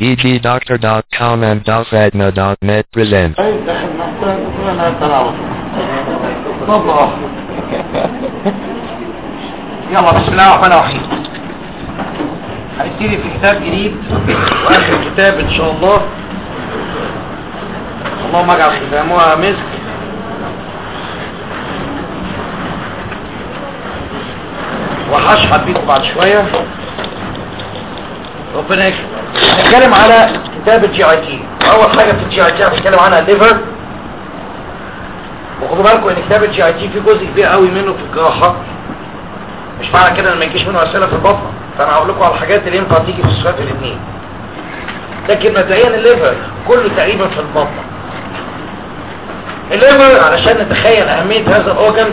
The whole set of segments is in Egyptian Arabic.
egdoctor.com and dofadna.net present. طيب داخل محتاج انا تراوح طبعا يلا بسم الله الرحمن الرحيم هنبتدي في كتاب جديد واخر كتاب ان شاء الله اللهم اجعل ختامها مسك وهشحت بيكم بعد شويه ربنا يكرم هنتكلم على كتاب الجي اي تي اول حاجه في الجي اي تي هنتكلم عنها الليفر وخدوا بالكم ان كتاب الجي اي تي فيه جزء كبير قوي منه في الجراحه مش معنى كده ان ما يجيش منه اسئله في البطن فانا هقول لكم على الحاجات اللي ينفع تيجي في السؤال في الاثنين لكن مبدئيا الليفر كله تقريبا في البطن الليفر علشان نتخيل اهميه هذا الاورجن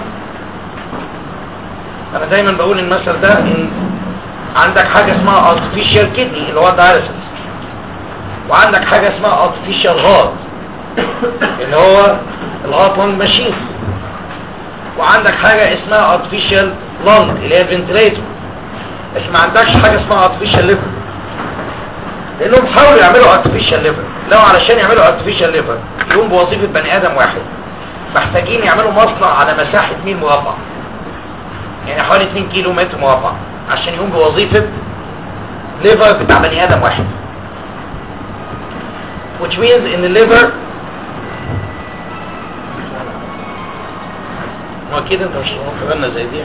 انا دايما بقول المثل ده ان عندك حاجه اسمها artificial kidney اللي هو الدايلسيس وعندك حاجه اسمها artificial heart اللي هو الهارت لونج ماشين وعندك حاجه اسمها artificial lung اللي هي الفنتليتور بس ما عندكش حاجه اسمها artificial liver لانهم حاولوا يعملوا artificial liver لو علشان يعملوا artificial liver يقوم بوظيفه بني ادم واحد محتاجين يعملوا مصنع على مساحه ميل مربع يعني حوالي 2 كيلو متر مربع عشان يقوم بوظيفة ليفر بتاع بني ادم واحد which means ان الليفر ما كده انت مش مقبلنا زي دي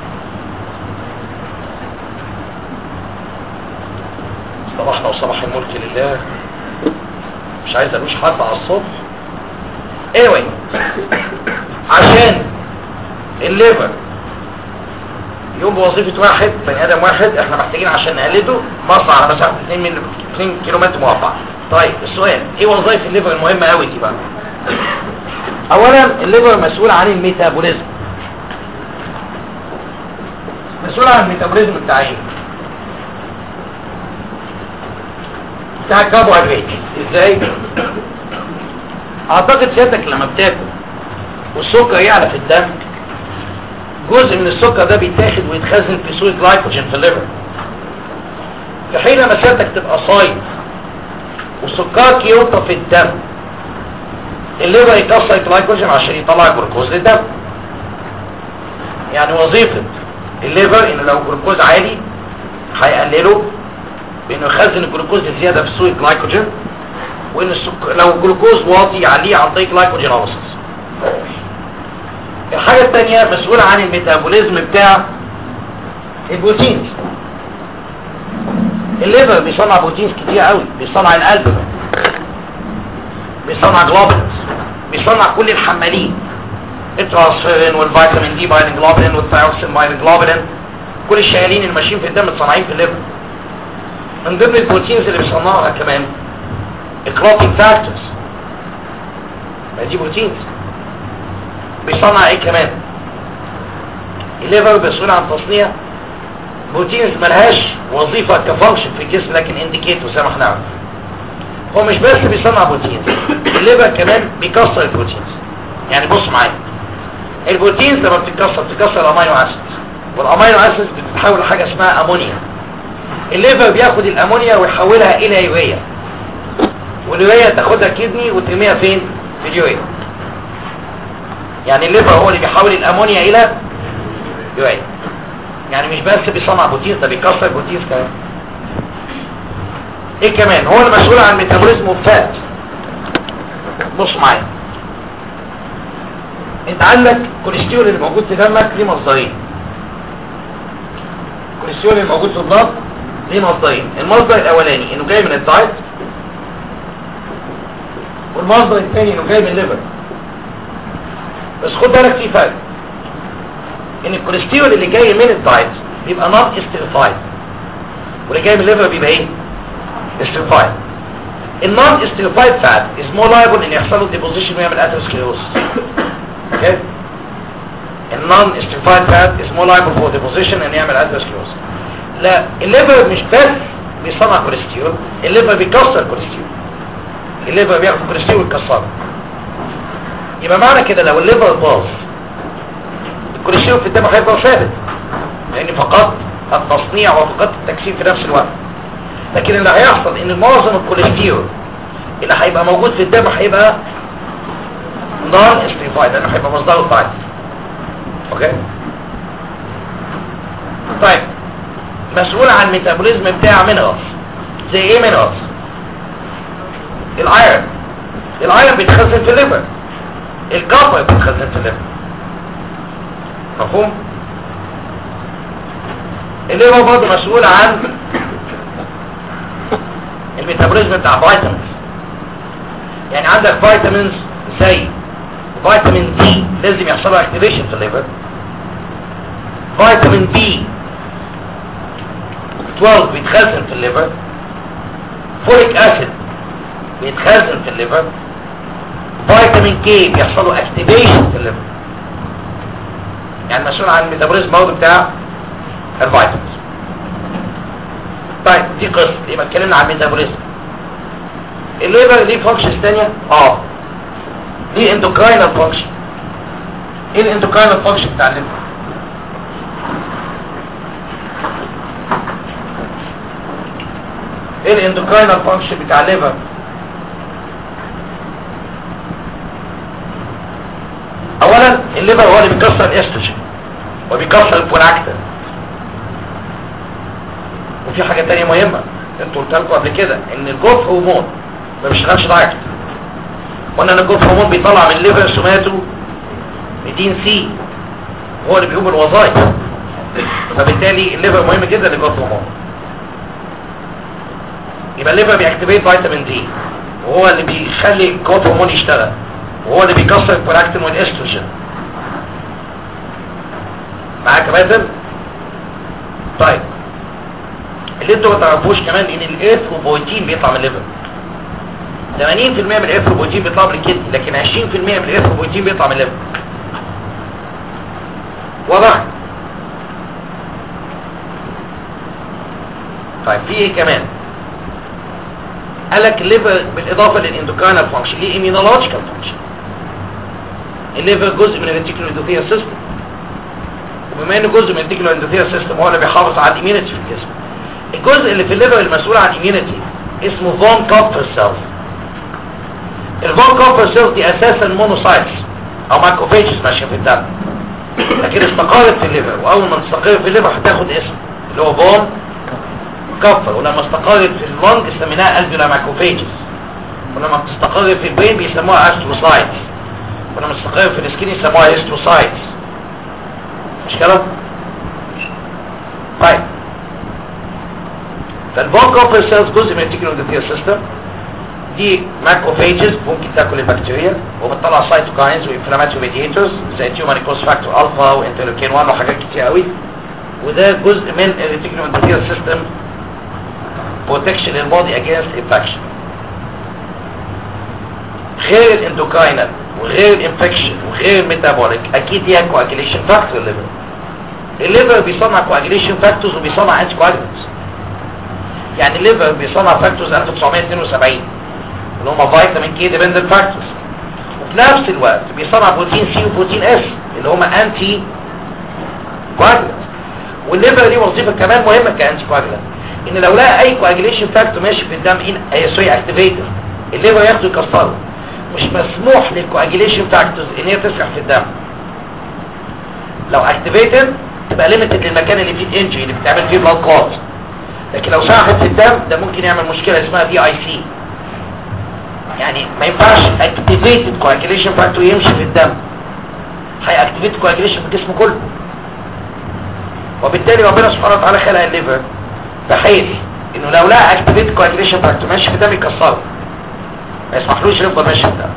صباحنا وصباح الملك لله مش عايز الوش حد على الصبح anyway عشان الليفر يقوم بوظيفة واحد بني ادم واحد احنا محتاجين عشان نقلده مصنع على مساحة 2 من 2 كيلو متر مربع طيب السؤال ايه وظائف الليفر المهمة قوي دي بقى اولا الليفر مسؤول عن الميتابوليزم مسؤول عن الميتابوليزم بتاع ايه بتاع الكربوهيدرات ازاي اعتقد سيادتك لما بتاكل والسكر يعلى في الدم جزء من السكر ده بيتاخد ويتخزن في صورة جلايكوجين في الليفر في حين ما سيادتك تبقى صايم وسكرك يوطى في الدم الليفر يكسر الجلايكوجين عشان يطلع جلوكوز للدم يعني وظيفة الليفر ان لو جلوكوز عالي هيقلله بانه يخزن الجلوكوز الزيادة في صورة جلايكوجين وان السكر لو الجلوكوز واطي يعليه عن طريق جلايكوجين اوسط الحاجة التانية مسؤولة عن الميتابوليزم بتاع البروتينز الليفر بيصنع بروتينز كتير قوي بيصنع القلب بيصنع جلوبولينز بيصنع كل الحمالين الترانسفيرين والفيتامين دي بايرن جلوبولين والثايروكسين بايرن جلوبولين كل الشيالين اللي ماشيين في الدم متصنعين في الليفر من ضمن البروتينز اللي بيصنعها كمان الكلوتينج فاكتورز ما دي بروتينز بيصنع ايه كمان الليفر مسؤول عن تصنيع بروتينز ملهاش وظيفة كفانكشن في الجسم لكن انديكيتور زي ما احنا عارف هو مش بس بيصنع بروتينز الليفر كمان بيكسر البروتينز يعني بص معايا البروتينز لما بتتكسر بتكسر الامينو اسيد والامينو اسيد بتتحول لحاجه اسمها امونيا الليفر بياخد الامونيا ويحولها الى يوريا واليوريا تاخدها كدني وترميها فين في اليوريا يعني الليفر هو اللي بيحول الامونيا الى يوريا يعني مش بس بيصنع بروتين ده بيكسر بروتين كمان ايه كمان هو المسؤول عن ميتابوليزم الفات بص معايا انت عندك كوليسترول اللي موجود في دمك ليه مصدرين الكوليسترول اللي موجود في الضغط ليه مصدرين المصدر الاولاني انه جاي من الدايت والمصدر الثاني انه جاي من الليفر بس خد بالك في فرق ان الكوليسترول اللي جاي من الدايت بيبقى نون استريفايد واللي جاي من الليفر بيبقى ايه استريفايد النون استريفايد فات از مور لايبل ان يحصل له ديبوزيشن ويعمل اثيروسكليروسس اوكي النون استريفايد فات از مور لايبل فور ديبوزيشن ان يعمل اثيروسكليروسس لا الليفر مش بس بيصنع كوليسترول الليفر بيكسر كوليسترول الليفر بياخد كوليسترول ويكسره يبقى معنى كده لو الليفر باظ الكوليسترول في الدم هيفضل ثابت لان فقط التصنيع وفقط التكسير في نفس الوقت لكن اللي هيحصل ان معظم الكوليسترول اللي هيبقى موجود في الدم هيبقى نون استريفايد لانه هيبقى مصدره ضعيف اوكي طيب مسؤول عن الميتابوليزم بتاع مينرالز زي ايه مينرالز الايرون الايرون بيتخزن في الليفر الكوبر بيتخزن في الليفر مفهوم الليفر برضه مسؤول عن الميتابوليزم بتاع فيتامينز يعني عندك فيتامينز زي فيتامين دي لازم يحصل له اكتيفيشن في الليفر فيتامين بي 12 بيتخزن في الليفر فوليك اسيد بيتخزن في الليفر فيتامين كي بيحصل له اكتيفيشن في الليفر يعني مسؤول عن الميتابوليزم برضه بتاع الفيتامينز طيب دي قصه يبقى اتكلمنا عن الميتابوليزم الليفر ليه فانكشنز ثانيه اه ليه اندوكراينال فانكشن ايه الاندوكراينال فانكشن بتاع الليفر ايه الاندوكراينال فانكشن بتاع الليفر اولا الليفر هو اللي بيكسر الاستروجين وبيكسر البرولاكتين وفي حاجة تانية مهمة انتوا قلت لكم قبل كده ان الجوف هرمون ما بيشتغلش دايركت قلنا ان الجوف هرمون بيطلع من الليفر سوماتو 200 سي هو اللي بيقوم بالوظائف فبالتالي الليفر مهم جدا للجوف هرمون يبقى الليفر بيأكتيفيت فيتامين دي وهو اللي بيخلي الجوف هرمون يشتغل وهو اللي بيكسر البرولاكتين والاستروجين معاك يا باسل طيب اللي انتوا ما تعرفوش كمان ان الايثروبويتين بيطلع من الليفر 80% من الايثروبويتين بيطلع من الكدني لكن 20% من الايثروبويتين بيطلع من الليفر واضح طيب في ايه كمان قال لك الليفر بالاضافه للاندوكراينال فانكشن ليه ايمينولوجيكال فانكشن الليفر جزء من الريتيكولو اندوثيال سيستم وبما انه جزء من الريتيكولو اندوثيال سيستم هو اللي بيحافظ على الاميونيتي في الجسم الجزء اللي في الليفر المسؤول عن الاميونيتي اسمه فون كوبر سيلز الفون كوبر سيلز دي اساسا مونوسايتس او ماكروفيجز ماشيه في الدم لكن استقرت في الليفر واول ما تستقر في الليفر هتاخد اسم اللي هو فون كوبر ولما استقرت في اللنج سميناها الفيولا ماكروفيجز ولما تستقر في البين بيسموها استروسايتس ولما تستقر في السكين يسموها استروسايتس مش كده طيب فالبون كوبر سيلز جزء من التيكنولوجيا سيستم دي ماكروفيجز ممكن تاكل البكتيريا وبتطلع سايتوكاينز وانفلاماتوري ميديتورز زي تيومانيكوس فاكتور الفا وانترلوكين 1 وحاجات كتير قوي وده جزء من التيكنولوجيا سيستم بروتكشن البودي اجينست انفكشن غير الاندوكاينال وغير الانفكشن وغير الميتابوليك اكيد ليها كواجيليشن فاكتور الليفر الليفر بيصنع كواجيليشن فاكتورز وبيصنع انتي كواجلنتس يعني الليفر بيصنع فاكتورز 1972 اللي هم فيتامين كي ديبندنت فاكتورز وفي نفس الوقت بيصنع بروتين سي وبروتين اس اللي هم انتي كواجلنتس والليفر ليه وظيفه كمان مهمه كانتي كواجلنت ان لو لقى اي كواجيليشن فاكتور ماشي في الدم ان اي سوري اكتيفيتور الليفر ياخده يكسره مش مسموح للكواجيليشن فاكتورز ان هي تسرح في الدم لو اكتيفيتد تبقى ليميتد للمكان اللي فيه الانجري اللي بتعمل فيه بلاد كلوت لكن لو سرحت في الدم ده ممكن يعمل مشكله اسمها دي اي سي يعني ما ينفعش اكتيفيتد كواجيليشن فاكتور يمشي في الدم هي اكتيفيتد كواجيليشن في الجسم كله وبالتالي ربنا سبحانه وتعالى خلق الليفر بحيث انه لو لقى اكتيفيتد كواجيليشن فاكتور ماشي في الدم يكسره ما يسمحلوش يفضل ماشي في الدم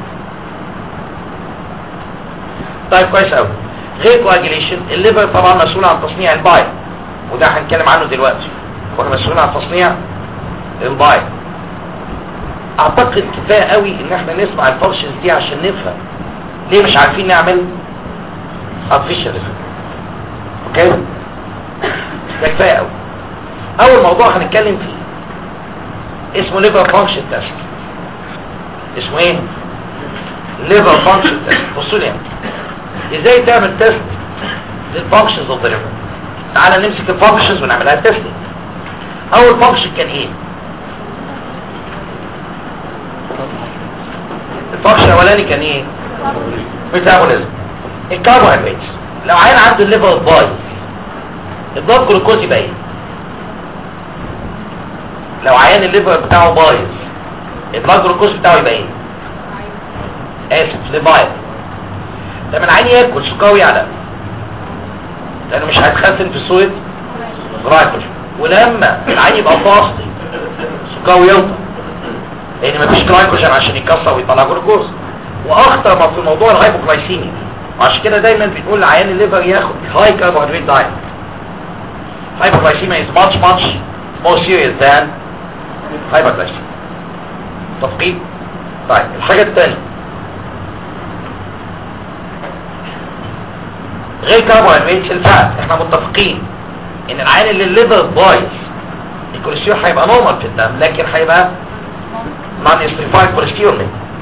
طيب كويس قوي غير كواجيليشن الليفر طبعا مسؤول عن تصنيع الباي وده هنتكلم عنه دلوقتي واحنا مسؤولين عن تصنيع الباي اعتقد كفايه قوي ان احنا نسمع الفانكشنز دي عشان نفهم ليه مش عارفين نعمل artificial اوكي ده كفايه قوي اول موضوع هنتكلم فيه اسمه ليفر فانكشن تيست اسمه ايه ليفر فانكشن تيست بصوا لي ازاي تعمل تيست للفانكشنز اوف ذا ليفر تعالى نمسك الفانكشنز ونعملها تيست اول فانكشن كان ايه الفانكشن الاولاني كان ايه ميتابوليزم الكربوهيدرات لو عين عنده الليفر بايظ الضغط جلوكوز يبقى ايه لو عيان الليفر بتاعه بايظ البلاد جلوكوز بتاعه يبقى ايه اسف لبايظ لما العين ياكل سكاوي على لانه مش هيتخزن في صوره جلايكوجين ولما العين يبقى فاصلي سكاوي يوطى لان مفيش جلايكوجين عشان يكسر ويطلع جلوكوز واخطر ما في موضوع الهايبوغلايسيميا وعشان كده دايما بنقول لعيان الليفر ياخد هاي كاربوهيدرات دايت hypoglycemia is much much more serious than hyperglycemia تفقيد طيب الحاجة الثانية غير كاربوهيدرات الفات احنا متفقين ان العين اللي الليفر بايظ الكوليسترول هيبقى نورمال في الدم لكن هيبقى نون استريفايد كوليسترول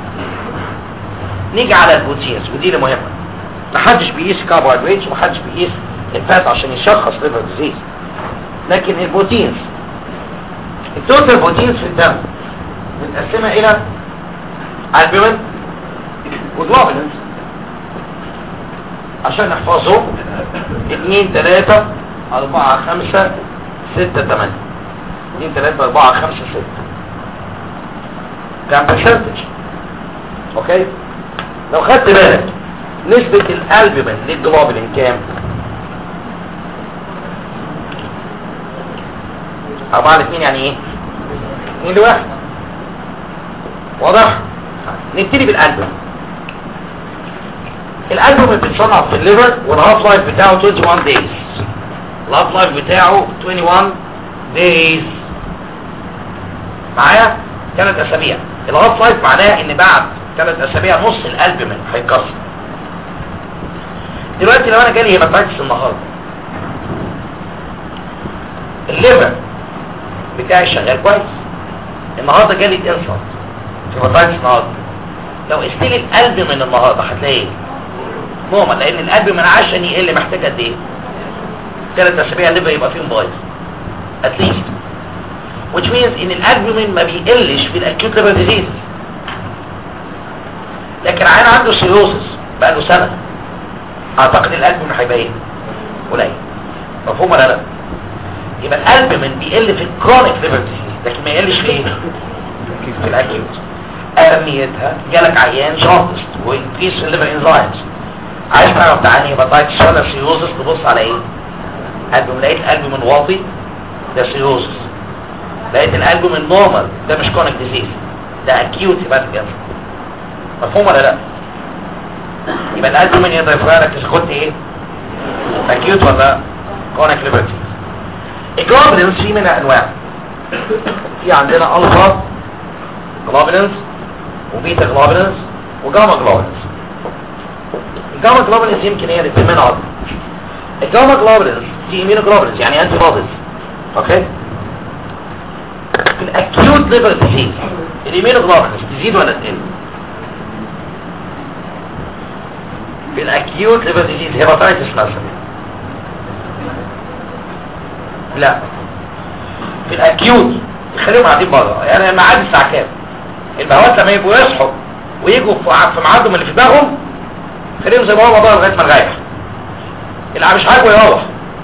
نيجي على البروتينز ودي اللي مهمه محدش بيقيس كاربوهيدرات ومحدش بيقيس الفات عشان يشخص ليفر ديزيز لكن البروتينز التوتال بروتينز في الدم متقسمه الى البومين وجلوبولينز عشان نحفظه 2 3 4 5 6 8 2 3 4 5 6 كام برسنتج اوكي لو خدت بالك نسبة الالبومين للجلوبولين كام أربعة على اثنين يعني ايه اثنين لواحد واضح نبتدي بالألبوم الألبوم بيتصنع في الليفر والهاف لايف بتاعه 21 days الهاف لايف بتاعه 21 days معايا ثلاث أسابيع الهاف لايف معناه ان بعد ثلاث أسابيع نص الألبومين هيتكسر دلوقتي لو انا جالي هيباتايتس النهارده الليفر بتاعي شغال كويس النهارده جالي انسلت في هيباتايتس النهارده لو استيل القلب من النهارده هتلاقي نورمال لان القلب من عشان يقل محتاج قد ايه ثلاث اسابيع الليفر يبقى فيهم بايظ اتليست which means ان الالبومين ما بيقلش في الاكيوت ليفر ديزيز لكن عيان عنده سيروسس بقى له سنه اعتقد الالبومين هيبقى ايه قليل مفهوم ولا لا يبقى الالبومين بيقل في الكرونيك ليفر ديزيز لكن ما يقلش في ايه في الاكيوت اهميتها جالك عيان جاندس وانكريس في الليفر انزايمز عايز تعرف ده عني هيباتايتس ولا سيروسس تبص على ايه البوم لقيت الالبومين واطي ده سيروسس لقيت الالبومين نورمال ده مش كرونيك ديزيز ده اكيوت هيباتيك انسر مفهوم ولا لا يبقى الالبومين يقدر يفرق اذا كنت ايه اكيوت ولا كرونيك ليفر ديزيز الجلوبولينز في منها انواع في عندنا الفا جلوبولينز وبيتا جلوبولينز وجاما جلوبولينز الجاما جلوبولينز يمكن هي اللي بتهمنا اكتر الجاما جلوبولينز دي امينو جلوبولينز يعني انتي بوديز اوكي في الاكيوت ليفر ديزيز الامينو جلوبولينز تزيد ولا تقل في الاكيوت ليفر ديزيز هيباتايتس مثلا لا في الاكيوت يخليهم قاعدين بره يعني الميعاد الساعه كام البهوات لما يبقوا يصحوا ويجوا في في ميعادهم اللي في دماغهم خليهم زي ما هو بره لغايه ما نريح اللي مش عاجبه يروح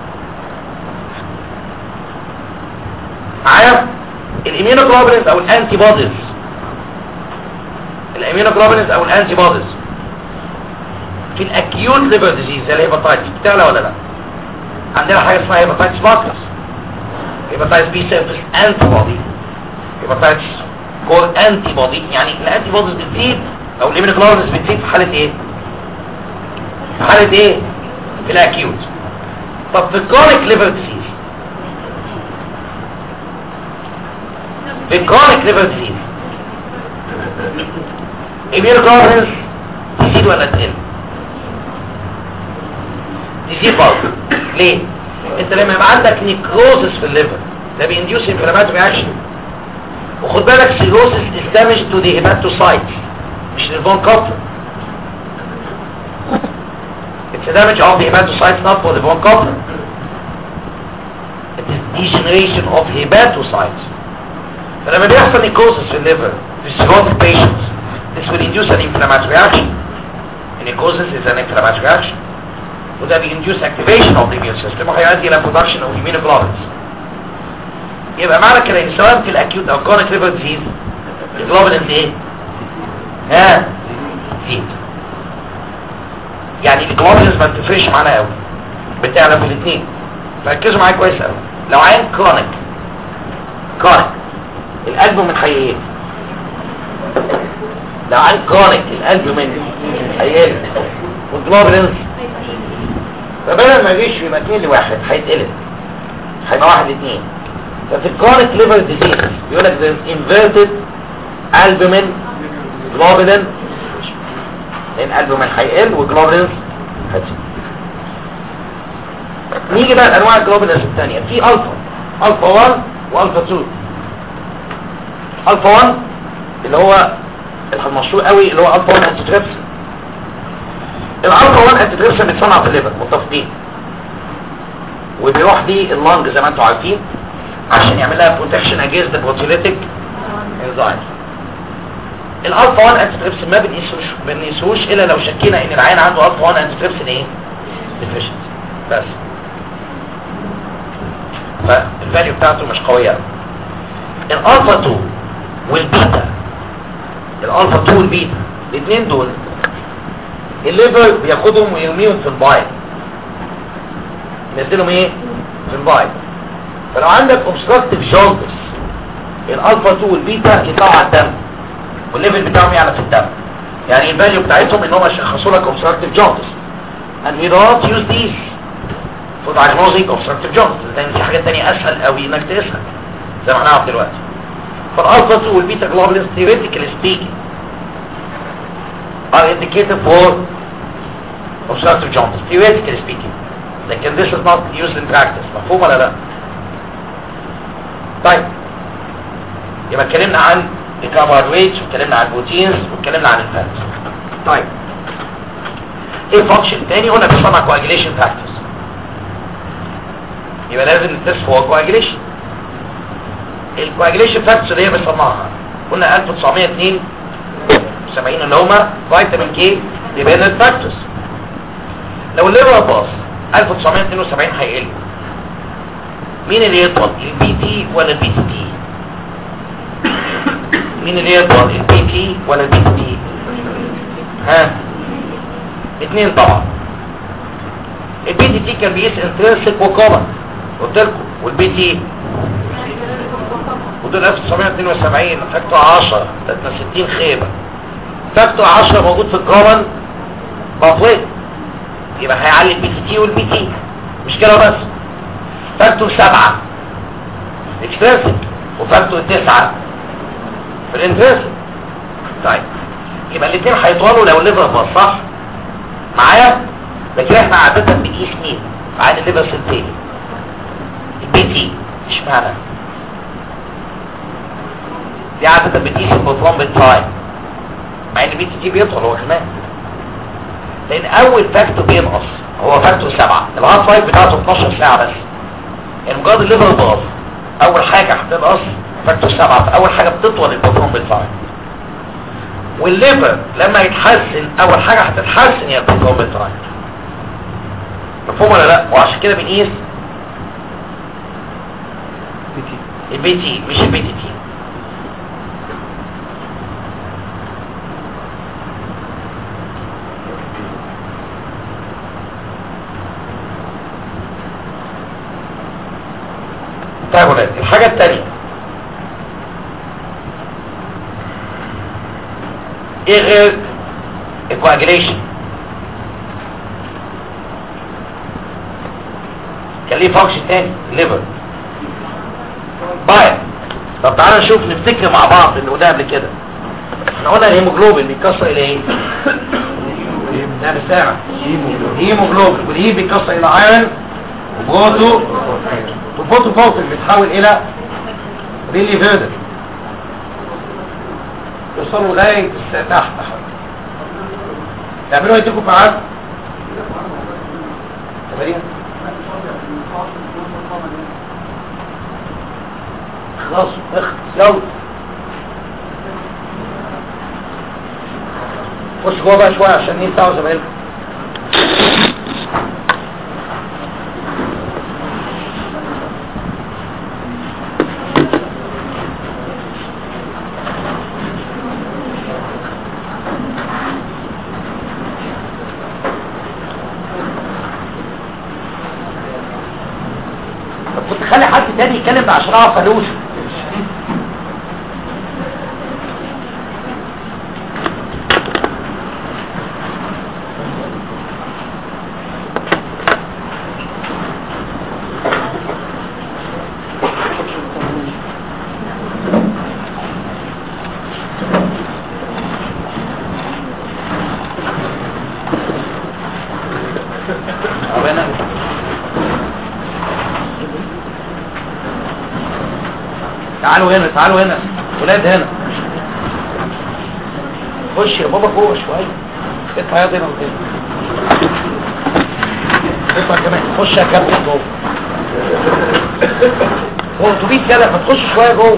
معايا الاميونوجلوبولينز او الانتي بوديز الاميونوجلوبولينز او الانتي بوديز في الاكيوت ليفر ديزيز زي الهيباتايتس بتعلى ولا لا عندنا حاجه اسمها هيباتايتس باكتس هيباتايتس بي سيرفيس انتي بودي هيباتايتس كور انتي بودي يعني الانتي بوديز بتزيد او الاميونوجلوبولينز بتزيد في حاله ايه في حاله ايه في الاكيوت طب في الكرونيك ليفر ديزيز في الكرونيك ليفر ديزيز immunoglobulins تزيد ولا تقل تزيد برضه ليه انت لما يبقى عندك نيكروزس في الليفر ده بينديوس انفلاماتوري اكشن وخد بالك سيروسس is damage to the hepatocytes مش للفون كوبلر it's a damage of the hepatocytes not for the von Kopler it is degeneration of hepatocytes فلما بيحصل نيكوزس في الليفر في cirrhotic patients this will induce an inflammatory action necrosis is an inflammatory action وده بيinduce activation of the immune system وهيؤدي الى production of immunoglobulins يبقى معنى كده ان سواء في الاكيوت او chronic liver disease الجلوبولينز ايه ها زيد يعني الجلوبولينز ما بتفرقش معانا قوي بتعلى في الاثنين ركزوا معايا كويس قوي لو عين كرونيك كرونيك القلب من حي ايه لو عين كرونيك القلب من هيقل والجلوبولينز فبدل ما يجيش يبقى 2 لواحد هيتقلب هيبقى واحد اتنين ففي الكرونيك ليفر ديزيز بيقول لك ده انفيرتد البومين جلوبولين لان البومين هيقل وجلوبولينز هتزيد نيجي بقى لانواع الجلوبولينز الثانيه في الفا الفا 1 والفا 2 الفا 1 اللي هو المشهور قوي اللي هو الفا 1 انتي تريبسين الالفا 1 انتي تريبسين بيتصنع في الليفر متفقين وبيروح بيه اللنج زي ما انتم عارفين عشان يعمل لها بروتكشن اجينست بروتيليتيك انزايم الالفا 1 انتي تريبسين ما بنقيسوش بنقيسوش الا لو شكينا ان العيان عنده الفا 1 انتي تريبسين ايه ديفيشنت بس فالفاليو بتاعته مش قويه قوي الالفا 2 والبيتا الالفا 2 والبيتا الاثنين دول الليفر بياخدهم ويرميهم في البايل ينزلهم ايه في البايل فلو عندك obstructive jaundice الالفا 2 والبيتا يطلعوا على الدم والليفل بتاعهم يعلى في الدم يعني الفاليو بتاعتهم ان هم يشخصوا لك obstructive jaundice and we don't use these for diagnosing obstructive jaundice لان في حاجات تانية اسهل قوي انك تقيسها زي ما هنعرف دلوقتي فالالفا 2 والبيتا globulins theoretically speaking are indicated for obstructive jaundice theoretically speaking لكن this is not used in practice مفهوم ولا لا طيب يبقى اتكلمنا عن الكربوهيدرات واتكلمنا عن البروتينز واتكلمنا عن الفات طيب ايه فانكشن تاني قلنا بيصنع كواجيليشن فاكتورز يبقى لازم نتست فور كواجيليشن الكواجيليشن فاكتورز اللي هي بيصنعها قلنا 1972 اللي هما فيتامين كي ديبندنت فاكتورز لو الليفر باظ 1972 هيقل مين اللي يطول البي تي ولا البي تي تي مين اللي يطول البي تي ولا البي تي تي ها اتنين طبعا البي تي تي كان بيقيس انترنسك وكومن قلت لكم والبي تي ودول 1972 فاكتور 10 تلاتنا 60 خيبة فاكتور 10 موجود في الكومن بافويت يبقى هيعلي البي تي تي والبي تي مش كده بس فاكتور 7 اكسترنسك وفاكتور 9 في الانترنسك طيب يبقى الاثنين هيطولوا لو الليفر باظ صح معايا لكن احنا عادة بنقيس مين عن الليفر سنتين البي تي اشمعنى دي عادة بنقيس البروترومبين تايم مع ان البي تي تي بيطول هو كمان لان اول فاكتور بينقص هو فاكتور 7 الهارت لايف بتاعته 12 ساعة بس يعني مجرد الليفر باظ اول حاجة هتنقص فاكتور 7 فاول حاجة بتطول البروترومبين تايم والليفر لما يتحسن اول حاجة هتتحسن هي البروترومبين تايم مفهوم ولا لا وعشان كده بنقيس البي تي مش البي تي تي طيب ولاد الحاجة التانية ايه غير الكواجيليشن كان ليه فانكشن تاني ليفر باير طب تعالى نشوف نفتكر مع بعض اللي قلناه قبل كده احنا قلنا الهيموجلوبين بيتكسر الى ايه لا بالسامع هيموجلوبين والهيم بيتكسر الى ايرون وبروتو والبروتو فوسل بيتحول الى ريلي فيردر يوصلوا لغايه تحت تعملوا يديكم فعال تمارين خلاص اخلص يلا خش جوه بقى شويه عشان ايه بتاعوا زمايلكم طب كنت خلي حد تاني يتكلم عشان اعرف الوش ربنا تعالوا هنا تعالوا هنا ولاد هنا خش يا بابا جوه شويه اطلع يا هنا وكده اطلع كمان خش يا كابتن جوه هو اتوبيس كده فتخش شويه جوه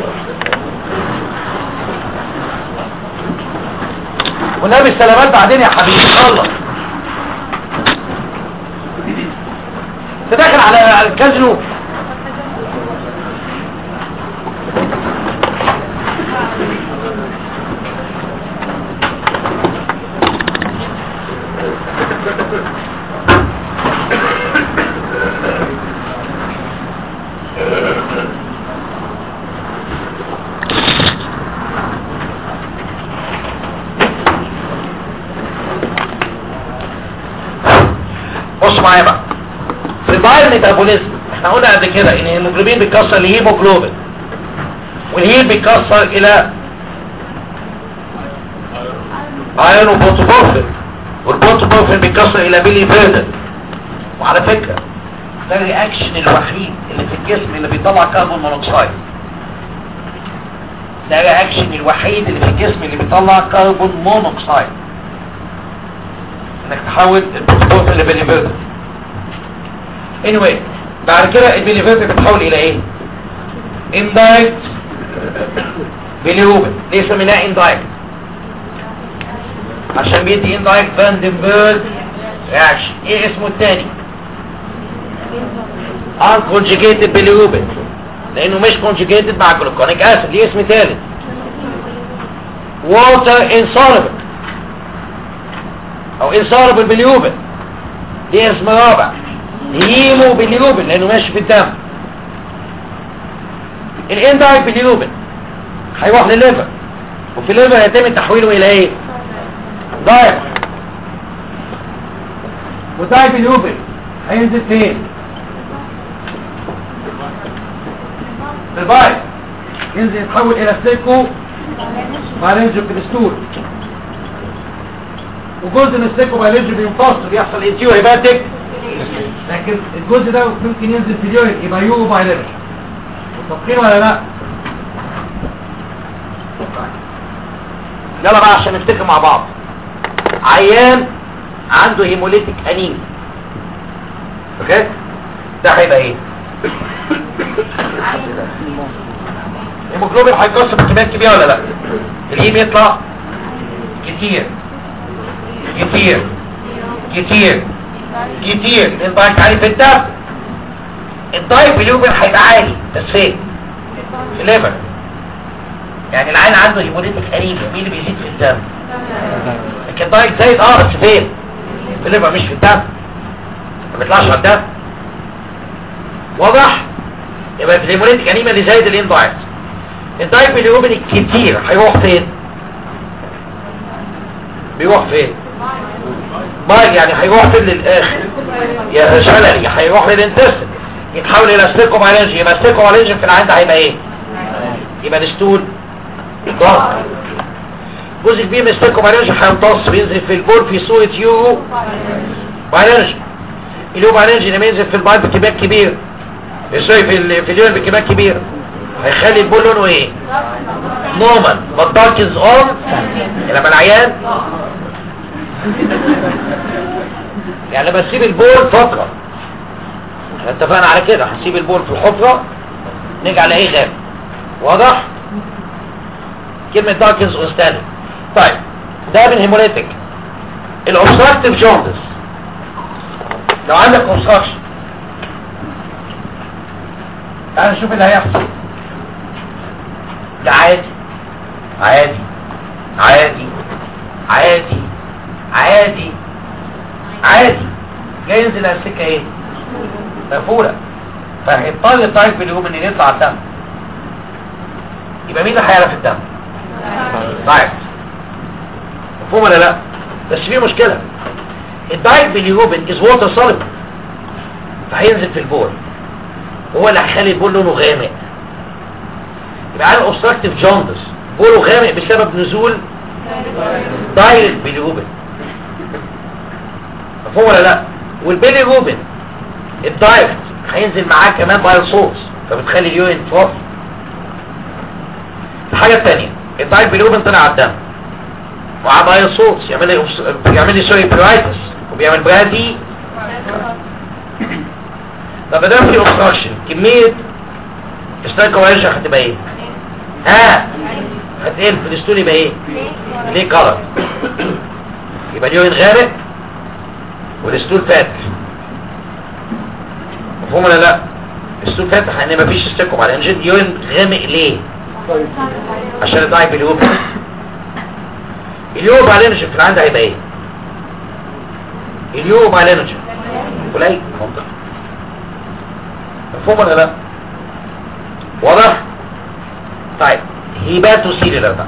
والنبي السلامات بعدين يا حبيبي الله انت داخل على على الكازينو بص معايا بقى في البايل ميتابوليزم احنا قلنا قبل كده ان الهيموجلوبين بيكسر الهيموجلوبين والهيل بيكسر الى ايرون وبوتوبورفين والبوتوبورفين بيكسر الى بيلي فيردن وعلى فكرة ده الرياكشن الوحيد اللي في الجسم اللي بيطلع كربون مونوكسيد ده الرياكشن الوحيد اللي في الجسم اللي بيطلع كربون مونوكسيد انك تحول البوتوبورفين لبيلي فيردن anyway بعد كده البيليفيرت بتحول الى ايه اندايركت بيليوبن ليه سميناه اندايركت عشان بيدي اندايركت فاندنبرج رياكشن ايه اسمه التاني unconjugated bilirubin لانه مش conjugated مع جلوكونيك اسيد ليه اسم تالت water insoluble او insoluble bilirubin ليه اسم رابع هيمو باليوبن لانه ماشي في الدم الاندايك باليوبن هيروح لليفر وفي الليفر يتم تحويله الى ايه دايك ودايك باليوبن هينزل فين في البايك ينزل يتحول الى سيكو بارنجو كريستول وجزء من السيكو بارنجو بينفصل بيحصل انتيو هيباتيك لكن الجزء ده ممكن ينزل في اليورين يبقى يورو بايلرش متفقين ولا لا يلا بقى عشان نفتكر مع بعض عيان عنده هيموليتيك انيميا اوكي ده هيبقى ايه الهيموجلوبين هيكسر بكميات كبيره ولا لا الهيم يطلع كتير كتير كتير كتير البايك عالي في الدم الدايب اليوبين هيبقى عالي بس فين في الليفر يعني العين عنده هيموليتيك انيميا مين اللي بيزيد في الدم لكن الدايب زايد اه بس فين في الليفر مش في الدم ما بيطلعش على الدم واضح يبقى في الهيموليتيك انيميا اللي زايد الاندايت الدايب اليوبين الكتير هيروح فين بيروح فين بايل يعني هيروح فين للاخر يا شلل هيروح للانتستين يتحول الى ستيكومالينجي يبقى ستيكومالينجي في العين ده هيبقى ايه يبقى الستول ضغط جزء كبير من الستيكومالينجي هيمتص بينزل في البول في صورة يورو بالينجي اليورو بالينجي لما ينزل في البايل بكميات كبيرة سوري في ال- في اليورين بكميات كبيرة هيخلي البول لونه ايه نورمال بطاكز اون لما العيان يعني لما تسيب البول فترة احنا اتفقنا على كده هنسيب البول في الحفرة نيجي على ايه غاب واضح كلمة داركنز اوستالي طيب ده بالهيموليتيك الاوبستراكتيف جوندس لو عندك اوبستراكشن تعال نشوف اللي هيحصل ده عادي عادي عادي عادي عادي عادي جاي ينزل على السكه ايه مقفوله فهيضطر الطريق باليوم ان يطلع الدم يبقى مين اللي هيعرف الدم طيب مفهوم ولا لا بس في مشكله الدايت باليوبن از ووتر سوليد فهينزل في البول هو اللي هيخلي البول لونه غامق يبقى عنده اوبستراكتيف جوندس بوله غامق بسبب نزول دايركت باليوبن مفهوم ولا لا والبيلي روبن الدايركت هينزل معاه كمان بايل صوص فبتخلي اليورين فوق الحاجه الثانيه الدايركت باليوبن طلع على الدم ومعاه بايل صوص يعمل لي أوبس- بيعمل لي سوري برايتس وبيعمل برادي طب ما دام في اوبستراكشن كميه استايكولايجر هتبقى ايه ها هتقل في الستول يبقى ايه ليه كلر يبقى اليورين غامق والستول فاتح مفهوم ولا لا الستول فاتح ان مفيش استيكوم على الانجين يورين غامق ليه عشان الضعيف اليوم اليوم على الانجين في العند هيبقى ايه اليوم على الانجين قليل منطقي مفهوم ولا لا واضح طيب هيباتو سيلولر بقى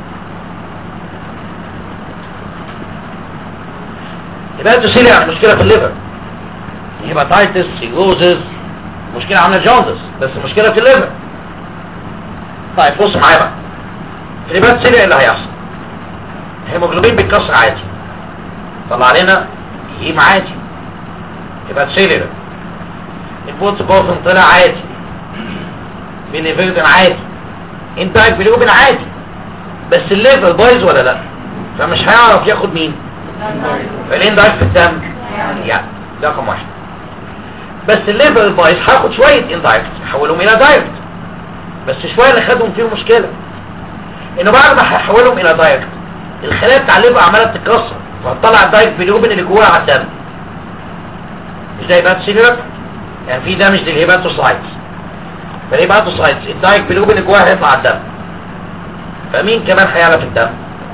هيباتو سيلولر يعني مشكلة في الليفر هيباتايتس سيروزز مشكلة عاملة جوندس بس مشكلة في الليفر طيب بص معايا بقى في الهيباتو سيلولر اللي هيحصل الهيموجلوبين بيتكسر عادي طلع علينا هيم عادي هيباتو سيلولر البوتس بوفن طلع عادي بيليفيردن عادي انت عارف بيليفيردن عادي بس الليفر بايظ ولا لا فمش هيعرف ياخد مين فالين ضعيف في الدم يعني ده رقم واحد بس الليفر بايظ هاخد شويه اندايركت احولهم الى دايركت بس شويه اللي خدهم فيهم مشكله انه بعد ما هحولهم الى دايركت الخلايا بتاع الليفر عماله تتكسر فهتطلع الدايركت باليوبن اللي جواها على الدم مش ده يبقى سيلولر يعني في دامج للهيباتوسايتس فالهيباتوسايتس الدايركت باليوبن اللي جواها هيطلع على الدم فمين كمان هيعرف الدم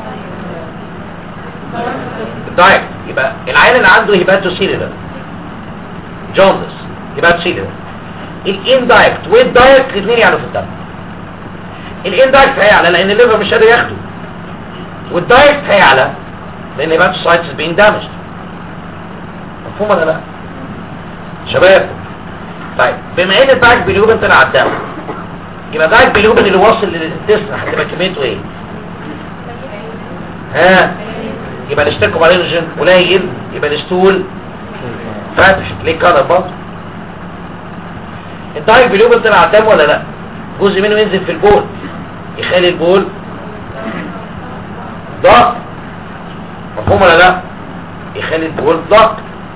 الدايركت يبقى العيان اللي عنده هيباتوسيلولر جوندس هيباتوسيلولر الاندايركت والدايركت الاثنين يعرفوا الدم الاندايركت هيعلى لان الليفر مش قادر ياخده والدايركت هيعلى لان الهيباتوسايتس بين دامج مفهوم ولا لا شباب طيب بما ان الدايركت باليوبن طلع على الدم يبقى الدايركت باليوبن اللي واصل للانتستين هتبقى كميته ايه ها يبقى الاشتكوا بالانجن قليل يبقى الستول فاتح ليه كده برضه الدايركت باليوبن طلع على الدم ولا لا جزء منه ينزل في البول يخلي البول ضغط مفهوم ولا لا يخلي البول ضغط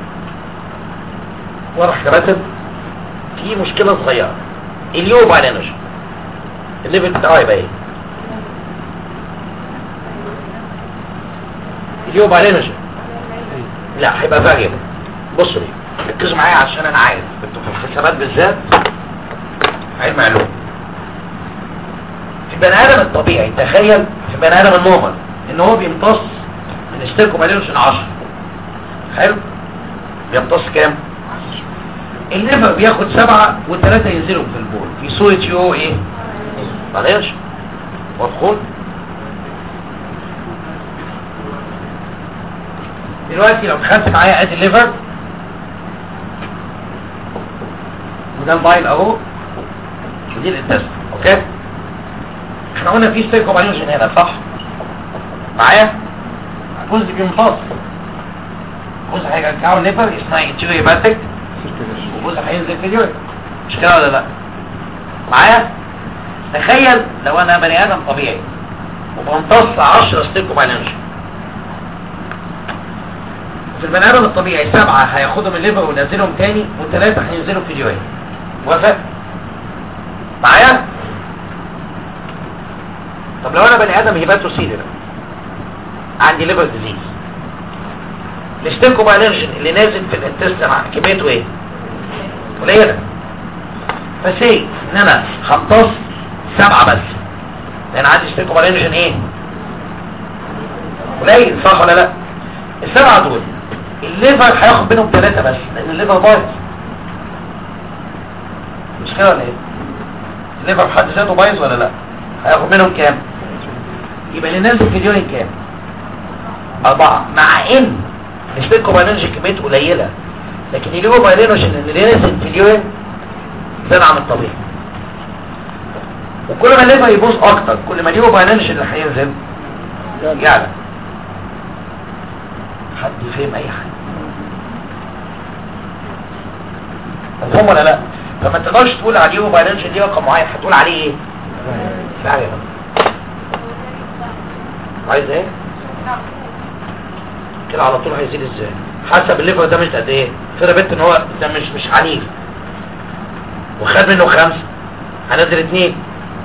واضح كباتن في مشكلة صغيرة اليوم على نجم الليفل بتاعه يبقى ايه اليوم على نجم لا هيبقى فاريبل بصوا لي ركزوا معايا عشان انا عارف انتوا في الحسابات بالذات علم علوم في البني ادم الطبيعي تخيل في البني ادم النورمال ان هو بيمتص من اشتركوا مالينوشن 10 حلو بيمتص كام الليفر بياخد سبعة والثلاثة ينزلوا في البول في صورة يو ايه بلاش مدخول دلوقتي لو دخلت معايا ادي الليفر وده البايل اهو ودي الانتست اوكي احنا قلنا في ستيكوباليوجين هنا صح معايا جزء بيمتص جزء هيرجعه الليفر اسمها انتيريوباتيك وجزء هينزل في اليورين مش كده ولا لا معايا تخيل لو انا بني ادم طبيعي وبمتص 10 ستيكوباليوجين في البني ادم الطبيعي سبعة هياخدهم الليفر وينزلهم تاني وثلاثة هينزلوا في اليورين موافق معايا بني ادم هيباتوسيلر عندي ليفر ديزيز الاستيكوبالينجين اللي نازل في الانتستين كميته ايه قليله فسي ان انا همتص سبعه بس لان عندي استيكوبالينجين ايه قليل صح ولا لا السبعه دول الليفر هياخد منهم ثلاثه بس لان الليفر بايظ مش كده ولا ايه الليفر في حد ذاته بايظ ولا لا هياخد منهم كام يبقى اللي نازل في اليورين كام أربعة مع إن نسبتكم بينرجي كمية قليلة لكن الليفر بايلينوجين اللي نازل في اليورين زاد عن الطبيعي وكل ما الليفر يبوظ أكتر كل ما الليفر بايلينوجين اللي هينزل يعلى حد يفهم أي حاجة مفهوم ولا لا فما تقدرش تقول عليه بايلينوجين دي رقم معين هتقول عليه ايه فعلا عايز ايه كده على طول هيزيد ازاي حسب الليفر ده مش قد ايه فرق بنت ان هو ده مش مش عنيف وخد منه خمسة هنزل اتنين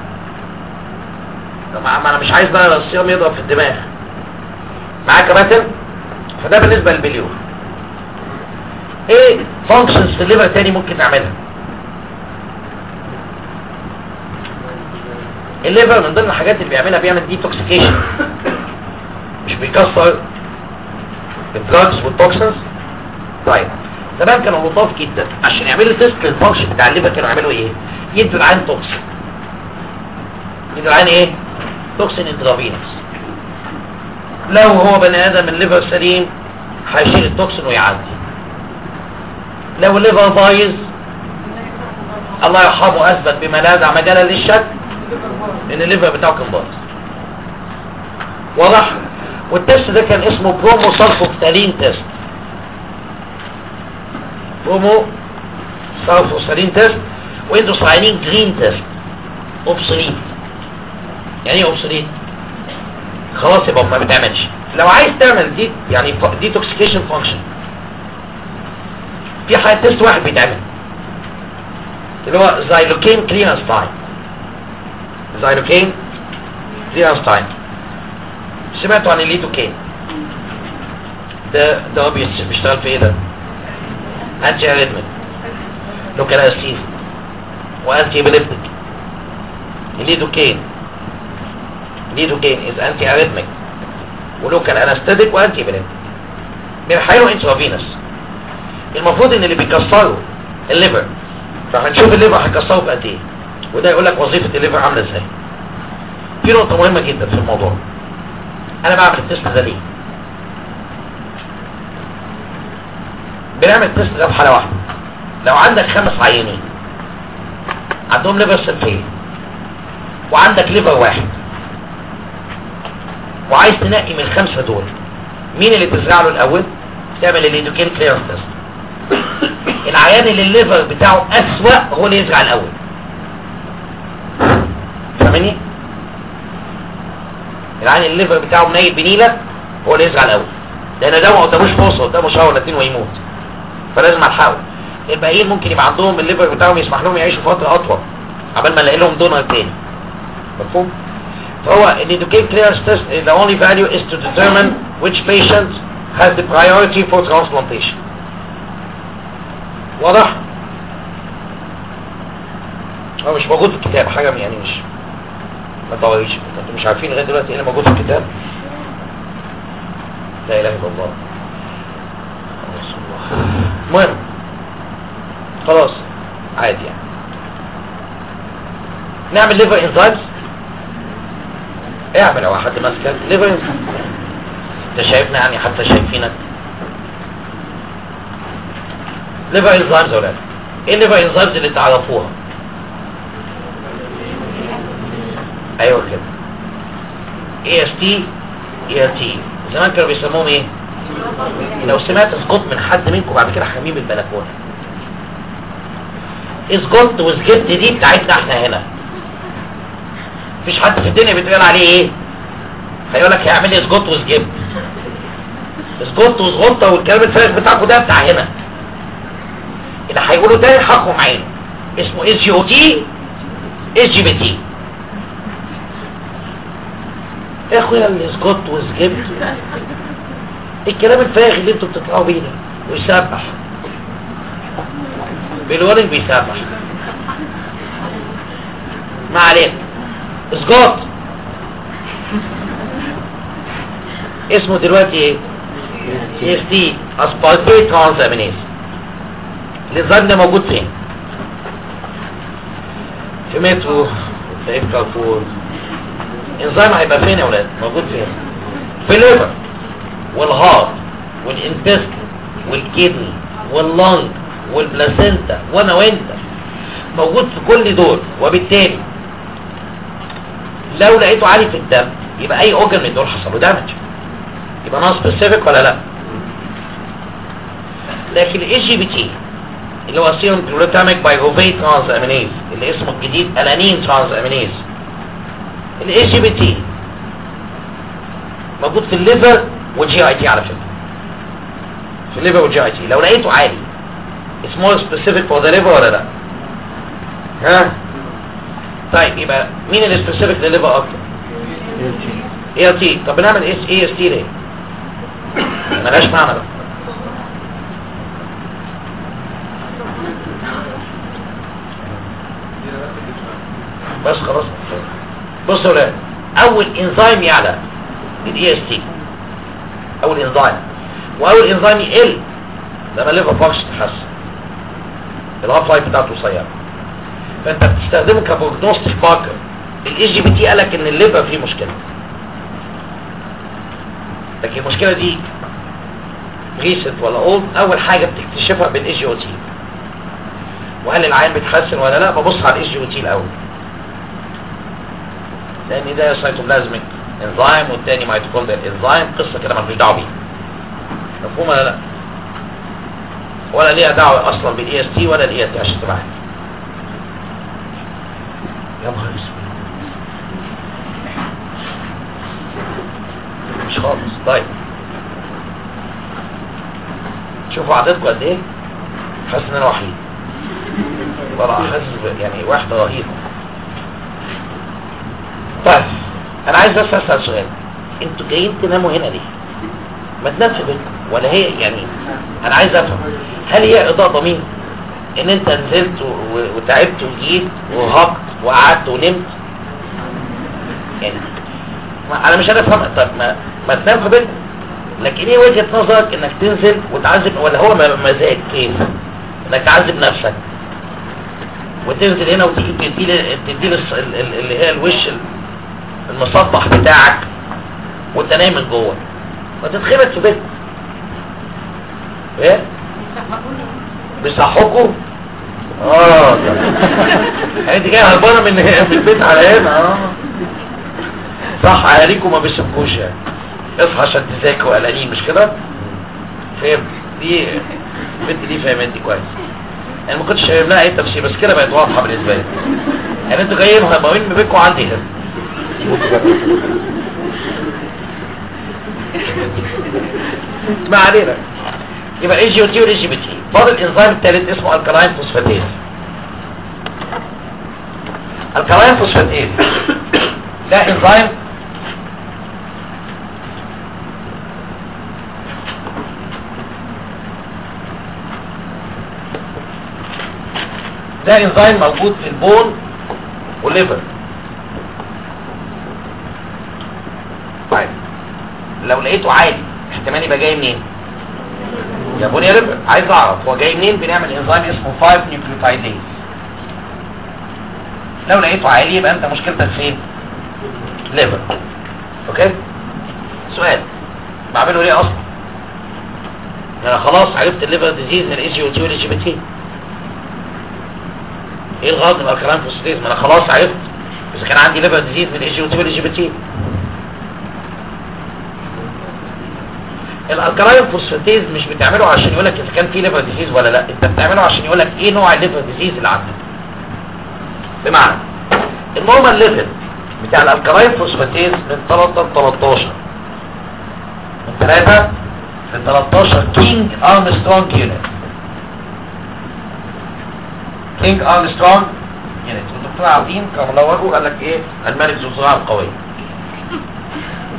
طب ما انا مش عايز بقى الصيام يضرب في الدماغ معاك يا باتن فده بالنسبة للبليون ايه فانكشنز في الليفر تاني ممكن نعملها الليفر من ضمن الحاجات اللي بيعملها بيعمل ديتوكسيكيشن مش بيكسر الدراجز والتوكسنز طيب زمان كانوا لطاف جدا عشان يعملوا تيست للفانكشن بتاع الليفر كانوا يعملوا ايه يدوا العين توكسين يدوا العين ايه توكسين انترافينوس لو هو بني ادم الليفر سليم هيشيل التوكسين ويعدي لو الليفر بايظ الله يرحمه اثبت بما لا دع مجالا للشك ان الليفر بتاعه كان بايظ واضح والتست ده كان اسمه برومو سالفوكتالين تيست برومو سالفوكتالين تيست وانتوا صايرين جرين تيست اوبسوليت يعني ايه اوبسوليت خلاص يبقى ما بتعملش لو عايز تعمل دي يعني ديتوكسيكيشن فانكشن في حاجه تيست واحد بيتعمل اللي هو زايلوكين كلينستاين زايلوكين كلينستاين سمعتوا عن الليدوكين ده ده هو بيش- بيشتغل في ايه ده انتي اريتميك لوكال انستيز وانتي ابيليبتيك الليدوكين الليدوكين از انتي اريتميك ولوكال انستيك وانتي ابيليبتيك بيحيلوا انترافينوس المفروض ان اللي بيكسروا الليفر فهنشوف الليفر هيكسره بقد ايه وده يقول لك وظيفه الليفر عامله ازاي في نقطه مهمه جدا في الموضوع انا بعمل التست ده ليه بنعمل التست ده في حاله واحده لو عندك خمس عيانين عندهم ليفر سلفيه وعندك ليفر واحد وعايز تنقي من الخمسه دول مين اللي تزرع له الاول تعمل الليدوكين كليرنس تيست العيان اللي الليفر بتاعه اسوأ هو اللي يزرع الاول فاهمني العيان الليفر بتاعه منيل بنيله هو اللي يزرع الاول لان ده ما قداموش فرصه قدامه شهر ولا اتنين ويموت فلازم الحقه الباقيين ممكن يبقى عندهم الليفر بتاعهم يسمح لهم يعيشوا فتره اطول قبل ما نلاقي لهم دونر تاني مفهوم فهو الإدوكين clearance test the only value is to determine which patient has the priority for transplantation واضح؟ هو مش موجود في الكتاب حاجة يعني مش ما توريش انتوا مش عارفين لغاية دلوقتي ايه اللي موجود في الكتاب لا اله الا الله رسول الله المهم خلاص عادي يعني نعمل ليفر انزايمز اعمل لو حد ماسكك ليفر انت شايفنا يعني حتى شايفينك ليفر انزايمز يا ولاد ايه الليفر انزايمز اللي تعرفوها ايوه كده اي اس تي اي ار تي زمان كانوا بيسموهم ايه لو سمعت اسقط من حد منكم بعد كده حميم البلكونه اسقط وسجدت دي بتاعتنا احنا هنا مفيش حد في الدنيا بيتقال عليه ايه هيقول لك هيعمل لي اسقط وسجبت اسقط وسغطه والكلام الفارغ بتاعكم ده بتاع هنا اللي هيقولوا تاني حقهم عين اسمه اس جي او تي اس جي بي تي يا اخويا الاسقاط وسجبت الكلام الفارغ اللي انتوا بتطلعوا بيه ده ويسبح بالورنج بيسبح ما علينا اسقاط اسمه دلوقتي ايه سي اس تي اسبارتيت ترانزامينيز الانزيم ده موجود فين في مترو في كارفور الانزيم هيبقى فين يا ولاد موجود فين في الليفر والهارت والانتستين والكدني واللنج والبلاسينتا وانا وانت موجود في كل دول وبالتالي لو لقيته عالي في الدم يبقى اي اوجن من دول حصل له دامج يبقى نون سبيسيفيك ولا لا لكن الاي جي بي تي اللي هو سيروم جلوتاميك بايوفيت ترانز امينيز اللي اسمه الجديد الانين ترانز امينيز الاي جي بي تي موجود في الليفر والجي اي تي على فكره في الليفر والجي اي تي لو لقيته عالي اسمه سبيسيفيك فور ذا ليفر ولا لا ها طيب يبقى مين اللي سبيسيفيك للليفر اكتر اي ال تي طب بنعمل اس اي اس تي ليه ملهاش معنى بقى بس خلاص بص يا ولاد اول انزيم يعلى الاي اس تي اول انزيم واول انزيم يقل لما الليفر فانكشن تتحسن الهاف لايف بتاعته قصيره فانت بتستخدمه كبروجنوستيك ماركر الاي جي بي تي قالك ان الليفر فيه مشكله لكن المشكله دي ريسنت ولا اولد اول حاجه بتكتشفها بالاي جي او تي وهل العين بيتحسن ولا لا ببص على الاي جي او تي الاول لان ده سيتوبلازميك انزيم والتاني ميتوكوندريال انزيم قصه كده مالوش دعوه بيها مفهوم ولا لا ولا ليها دعوه اصلا بالاي اس تي ولا الاي اس تي عشان تبقى عارف يا نهار اسود مش خالص طيب شوفوا عددكم قد ايه حاسس ان انا وحيد والله حاسس ب- يعني وحده رهيبه طيب انا عايز بس اسال سؤال انتوا جايين تناموا هنا ليه ما تنام في بيتكم ولا هي يعني انا عايز افهم هل هي اضاءه ضمين ان انت نزلت و- و- وتعبت وجيت وهقت وقعدت ونمت يعني ما انا مش عارف افهم طب ما, ما تنام في بيتكم لكن ايه وجهة نظرك انك تنزل وتعذب ولا هو م- مزاج كيف انك تعذب نفسك وتنزل هنا وتيجي تدي تدي اللي هي الوش المصبح بتاعك وانت نايم من جوه وتتخبط في بيتك ايه بيصحوكوا اه طب. يعني انت جاي هربانه من من البيت على هنا اه صح اهاليكم ما بيسيبكوش يعني اصحى عشان تذاكروا قلقانين مش كده فهمت دي البنت دي فهمتني كويس انا ما كنتش فاهم لها اي تفسير بس كده بقت واضحه بالنسبه لي يعني انتوا جايين هربانين من بيتكم عندي هنا ما علينا يبقى الاي جي او تي والاي جي بي تي فاضل الانزيم الثالث اسمه الكالاين فوسفاتيز الكالاين فوسفاتيز ده انزيم ده انزيم موجود في البون والليفر طيب لو لقيته عالي احتمال يبقى جاي منين يا بني يا ليفر عايز اعرف هو جاي منين بنعمل انزيم اسمه 5 نيوكليوتايديز لو لقيته عالي يبقى انت مشكلتك فين ليفر اوكي سؤال بعمله ليه اصلا انا خلاص عرفت الليفر ديزيز من الاي جي او تي والاي جي بي تي ايه الغرض من الكلام فوسفاتيز ما انا خلاص عرفت اذا كان عندي ليفر ديزيز من الاي جي او تي والاي جي بي تي الالكلاين فوسفاتيز مش بتعمله عشان يقول لك اذا كان في ليفر ديزيز ولا لا انت بتعمله عشان يقول لك ايه نوع الليفر ديزيز اللي عندك بمعنى النورمال ليفل بتاع الالكلاين فوسفاتيز من 3 ل 13 من 3 ل 13 كينج ارمسترونج يونت كينج ارمسترونج يونت والدكتور عابدين كانوا منوره قال لك ايه الملك ذو الصراع القوي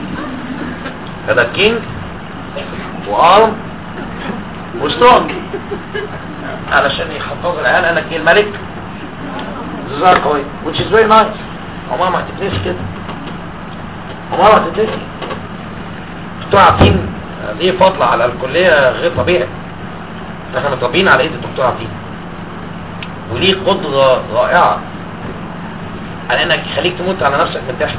هذا كينج وارم وسترونج علشان يحفظ العيال قال لك ايه الملك زرار قوي which is very nice عمرها ما هتتنسي كده عمرها ما هتتنسي الدكتور عارفين ليه فضل على الكلية غير طبيعي احنا متربيين على ايد الدكتور عارفين وليه قدرة رائعة على انك يخليك تموت على نفسك من الضحك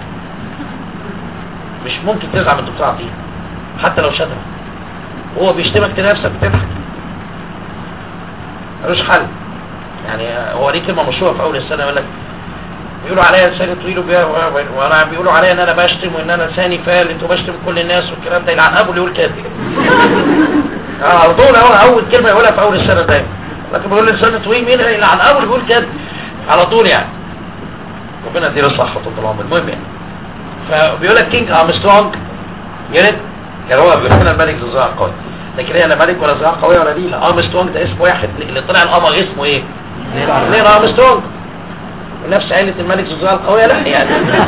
مش ممكن تزعل من الدكتور عارفين حتى لو شتمك هو بيشتمك تنافسك بتضحك ملوش حل يعني هو ليه كلمة مشهورة في اول السنة يقول لك بيقولوا عليا لساني طويل وبي- وانا بيقولوا عليا ان انا بشتم وان انا لساني فالت وبشتم كل الناس والكلام ده يلعن ابو اللي يقول كده اه على طول اول اول كلمه يقولها في اول السنه دايما لكن بيقول لساني طويل مين يلعن ابو اللي بيقول كده على طول يعني ربنا يديله الصحه طول العمر المهم يعني فبيقول لك كينج ارمسترونج يونت كان هو بيقول لنا الملك ذو زراعه قوي لكن هي لا ملك ولا زراعه قويه ولا نيل ارمسترونج ده اسم واحد اللي طلع القمر اسمه ايه؟ نيل ارمسترونج ونفس عيلة الملك ذو الزراعه القوية لا يعني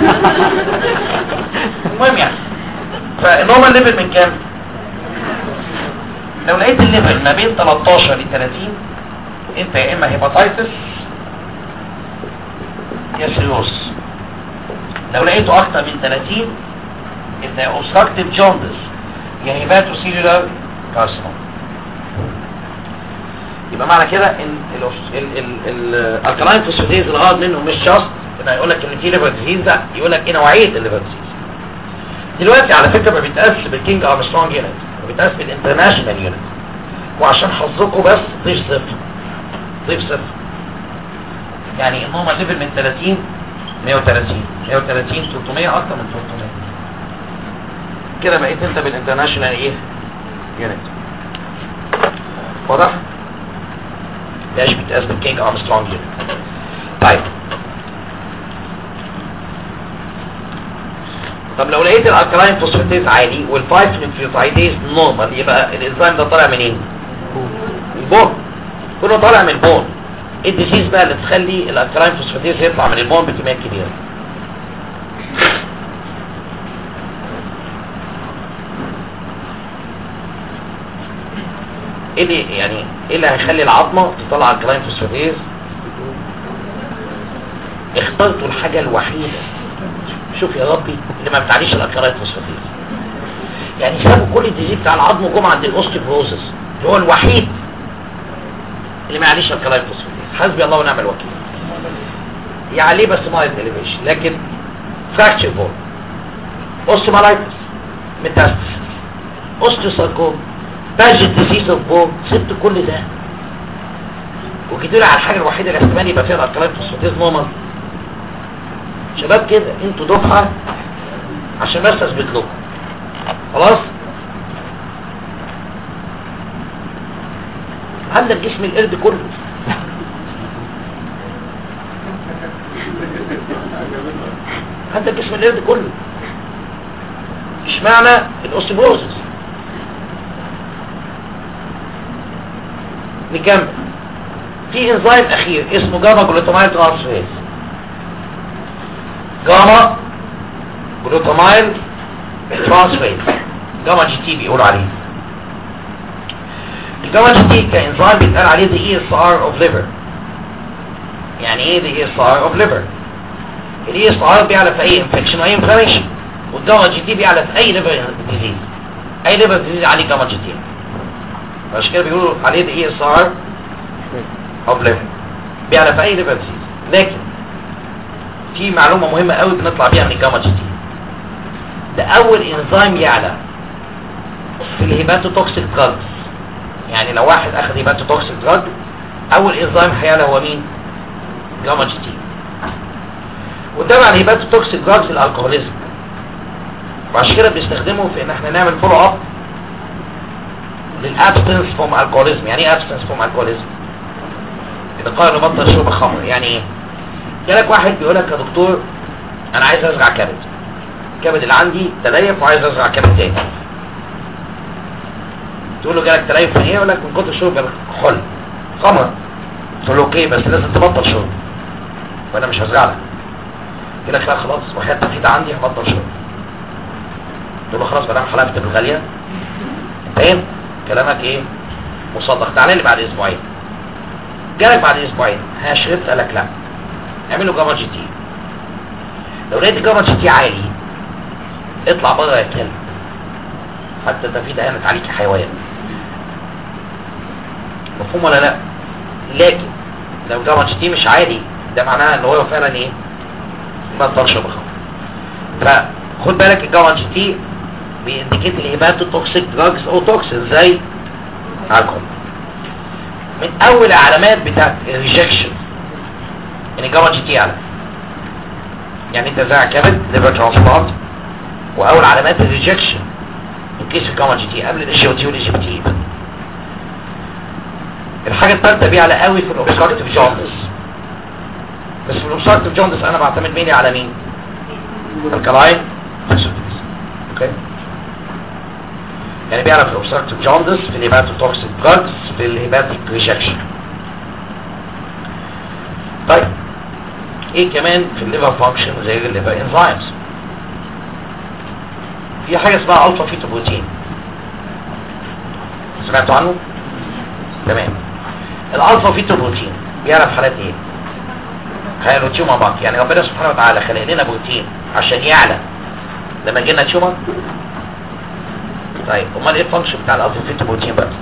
المهم يعني فالنورمال ليفل من كام؟ لو لقيت الليفل ما بين 13 ل 30 انت يا اما هيباتايتس يا سيروس لو لقيته اكتر من 30 انت يا اوبستراكتيف جوندس يا هيباتو سيلولار كارسينوم يبقى معنى كده ان الالكلاين فوسفاتيز الغرض منه مش جاست ان يقول لك ان في ليفر ديزيز ده يقول لك ايه نوعيه الليفر ديزيز دلوقتي على فكره ما بيتقاس بالكينج ارمسترونج يونت ما بيتقاس بالانترناشونال يونت وعشان حظكم بس ضيف صفر ضيف صفر يعني النورمال ليفل من 30 130 130 300 اكتر من 300 كده بقيت انت بالانترناشونال ايه يونت واضح لاش بتقاس بالكينج ارمسترونج يونت طيب طب لو لقيت الالكلاين فوسفاتيز عالي والفايف نيوكليوتايديز نورمال يبقى الانزيم ده طالع منين؟ من البون كله طالع من البون ايه الديزيز بقى اللي تخلي الالكلاين فوسفاتيز يطلع من البون بكميات كبيره ايه اللي يعني ايه اللي هيخلي العظمه تطلع الكلاين فوسفاتيز اخترتوا الحاجه الوحيده شوف يا ربي اللي ما بتعليش الالكلاين فوسفاتيز يعني سابوا كل الديزيز بتاع العظم وجم عند الاوستيوبروزس اللي هو الوحيد اللي ما يعليش الكلاين فوسفاتيز حسبي الله ونعم الوكيل يعليه بس مايل اليفيشن لكن فراكتشر بون اوستيومالايتس ميتاستاسيس اوستيوساركوم باجت ديزيز اوف بون سبت كل ده وجيتوا لي على الحاجه الوحيده اللي احتمال يبقى فيها الالكلاين فوسفاتيز نورمال شباب كده انتوا دفعه عشان بس اثبت لكم خلاص عندك جسم القرد كله عندك جسم القرد كله اشمعنى الاوستيبروزس نكمل في انزيم اخير اسمه جاما جلوتاميل ترانسفيرز جاما جلوتاميل ترانسفيرز جاما جي تي بيقولوا عليه الجاما جي تي كانزيم بيتقال عليه the ESR of liver يعني ايه the ESR of liver ال ESR بيعلى في اي انفكشن واي انفلاميشن والجاما جي تي بيعلى في اي ليفر ديزيز اي ليفر ديزيز عليه جاما جي تي عشان كده بيقولوا عليه the ESR of liver بيعلى في اي ليفر ديزيز لكن في معلومة مهمة قوي بنطلع بيها من الجاما جي تي ده اول انزيم يعلى في الهيباتوتوكسيك دراجز يعني لو واحد اخذ هيباتوتوكسيك دراج اول انزيم هيعلى هو مين جاما جي تي وتبع الهيباتوتوكسيك دراجز الالكوهوليزم وعشان كده بنستخدمه في ان احنا نعمل فولو اب للابستنس فروم الكوليزم يعني ايه ابستنس فروم الكوليزم اذا قال نبطل شرب الخمر يعني ايه جالك واحد بيقول لك يا دكتور انا عايز ازرع كبد الكبد اللي عندي تليف وعايز ازرع كبد تاني تقول له جالك تليف من ايه يقول لك من كتر شرب الكحول خمر تقول له اوكي بس لازم تبطل شرب وانا مش هزرع لك يقول لك لا خلاص وحياتك في ده عندي هبطل شرب تقول له خلاص ما دام حلفت بالغاليه فاهم كلامك ايه مصدق تعالى لي بعد اسبوعين جالك بعد اسبوعين ها شربت قال لك لا اعمل له جاما جي تي لو لقيت الجاما جي تي عالي اطلع بره يا كلب حتى ده في دهانت عليك يا حيوان مفهوم ولا لا لكن لو جاما جي تي مش عالي ده معناها ان هو فعلا ايه ما تقدرش بخمر فخد بالك الجاما جي تي بينديكيت الهيباتو توكسيك دراجز او توكسين زي الكحول من اول علامات بتاعت الريجكشن ان الجاما جي تي اعلى يعني انت زرع كبد ليفر ترانسبلانت واول علامات الريجكشن ان كيس الجاما جي تي قبل الاتش او تي والاتش بي تي الحاجه الثالثه بيعلى قوي في الاوبستراكتيف جوندس بس في الاوبستراكتيف جوندس انا بعتمد مين على مين الكلاين اوكي يعني بيعرف الاوبستراكتيف جوندس في الهيباتوتوكسيك دراجز في الهيباتيك ريجكشن طيب ايه كمان في الليفر فانكشن غير الليفر انزيمز في حاجه اسمها الفا فيتوبروتين سمعتوا عنه تمام الالفا فيتوبروتين بيعرف حالات ايه خلوا تيومر بانك يعني ربنا سبحانه وتعالى خلق لنا بروتين عشان يعلى لما جينا تيومر طيب امال ايه الفانكشن بتاع الالفا فيتوبروتين بقى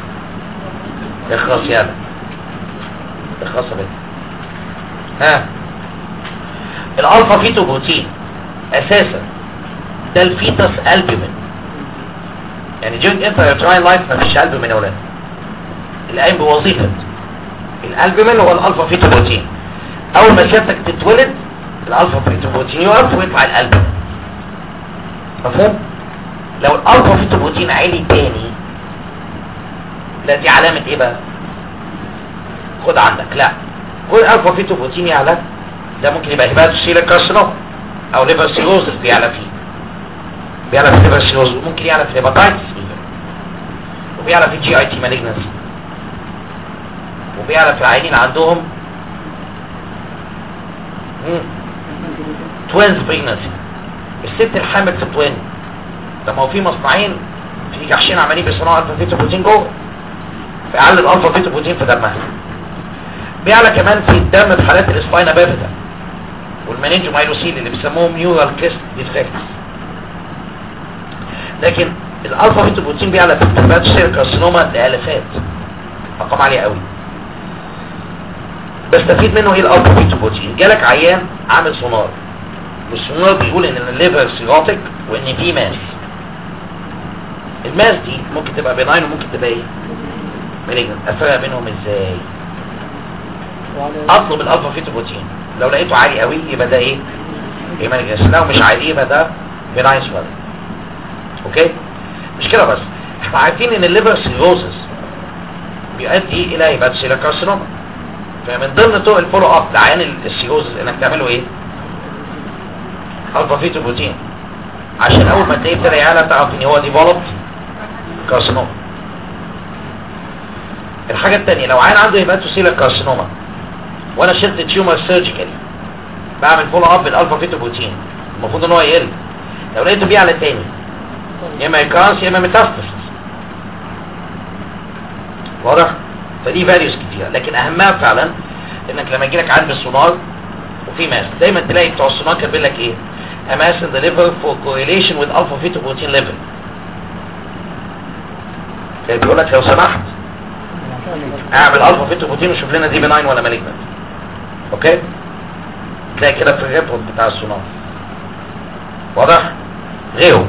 اخلص يلا اخلص يا بنت ها الالفا فيتوبروتين اساسا ده الفيتس البومين يعني during intrauterine life مفيش البومين يا ولاد القايم بوظيفه الالبومين هو الالفا فيتوبروتين اول ما سيادتك تتولد الالفا فيتوبروتين يقف ويطلع الالبومين مفهوم لو الالفا فيتوبروتين عالي تاني لا دي علامه ايه بقى خد عندك لا كل الفا فيتوبروتين يعلى ده ممكن يبقى هيباتوسيلا كارسينوم او ليفر سيروزس بيعلى فيه بيعلى في الليفر سيروز وممكن يعلى في الهيباتايتس وبيعلى في الجي اي تي مالجنسي وبيعلى في العيانين عندهم توينز بريجنسي الست الحامل في توين طب ما هو في مصنعين في جحشين عمالين بيصنعوا الفا فيتوبروتين جوه فيعلي الالفا فيتوبروتين في دمها بيعلى كمان في الدم في حالات الاسباينا بيفيدا والمنينجو مايلوسيل اللي بيسموهم نيورال كيست ديفكتس لكن الالفا فيتوبروتين بيعلى في التبات سير كارسينوما لالافات ارقام عاليه قوي بستفيد منه ايه الالفا فيتوبروتين جالك عيان عامل سونار والسونار بيقول ان الليفر سيروتيك وان في ماس الماس دي ممكن تبقى بناين وممكن تبقى ايه مالجنت افرق بينهم ازاي اطلب الالفا فيتوبروتين لو لقيته عالي قوي يبقى ده ايه ايه مالجنت لو مش عالي يبقى ده بناين سوالي اوكي مش كده بس احنا عارفين ان الليفر سيروزس بيؤدي الى هيباتوسيلا كارسينوما فمن ضمن طرق الفولو اب لعيان السيروزس انك تعمله ايه الفا فيتوبروتين عشان اول ما تلاقيه ابتدى يعلى تعرف ان هو ديفلوبد كارسينوما الحاجة التانية لو عيان عنده هيباتوسيلا كارسينوما وانا شلت تيومر سيرجيكالي بعمل فولو اب بالالفا فيتوبروتين المفروض ان هو يقل لو لقيته بيعلى تاني يا اما يكانس يا اما ميتاستاسيس واضح فدي فاليوز كتير لكن اهمها فعلا انك لما يجي لك عند السونار وفي ماس دايما تلاقي بتوع السونار كاتبين لك ايه a mass in the liver for correlation with alpha fetoprotein level كان بيقول لك لو سمحت اعمل الفا فيتوبروتين وشوف لنا دي بناين ولا مالجنت اوكي تلاقي كده في الريبورت بتاع السونار واضح غيره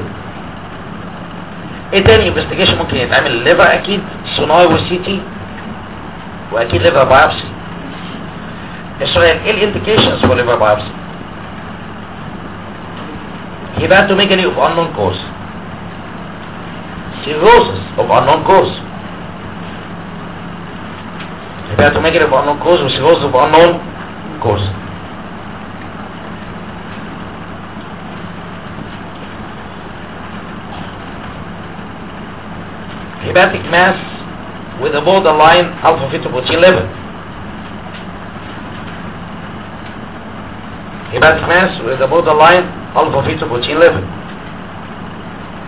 ايه تاني انفستيجيشن ممكن يتعمل الليفر اكيد سونار والسي تي واكيد ليفر بايوبسي السؤال ايه الانديكيشنز فور ليفر بايوبسي hepatomegaly of unknown cause cirrhosis of unknown cause hepatomegaly of unknown cause و cirrhosis of unknown cause hepatic mass with a borderline alpha fetoprotein level. Hepatic mass with a borderline alpha fetoprotein level.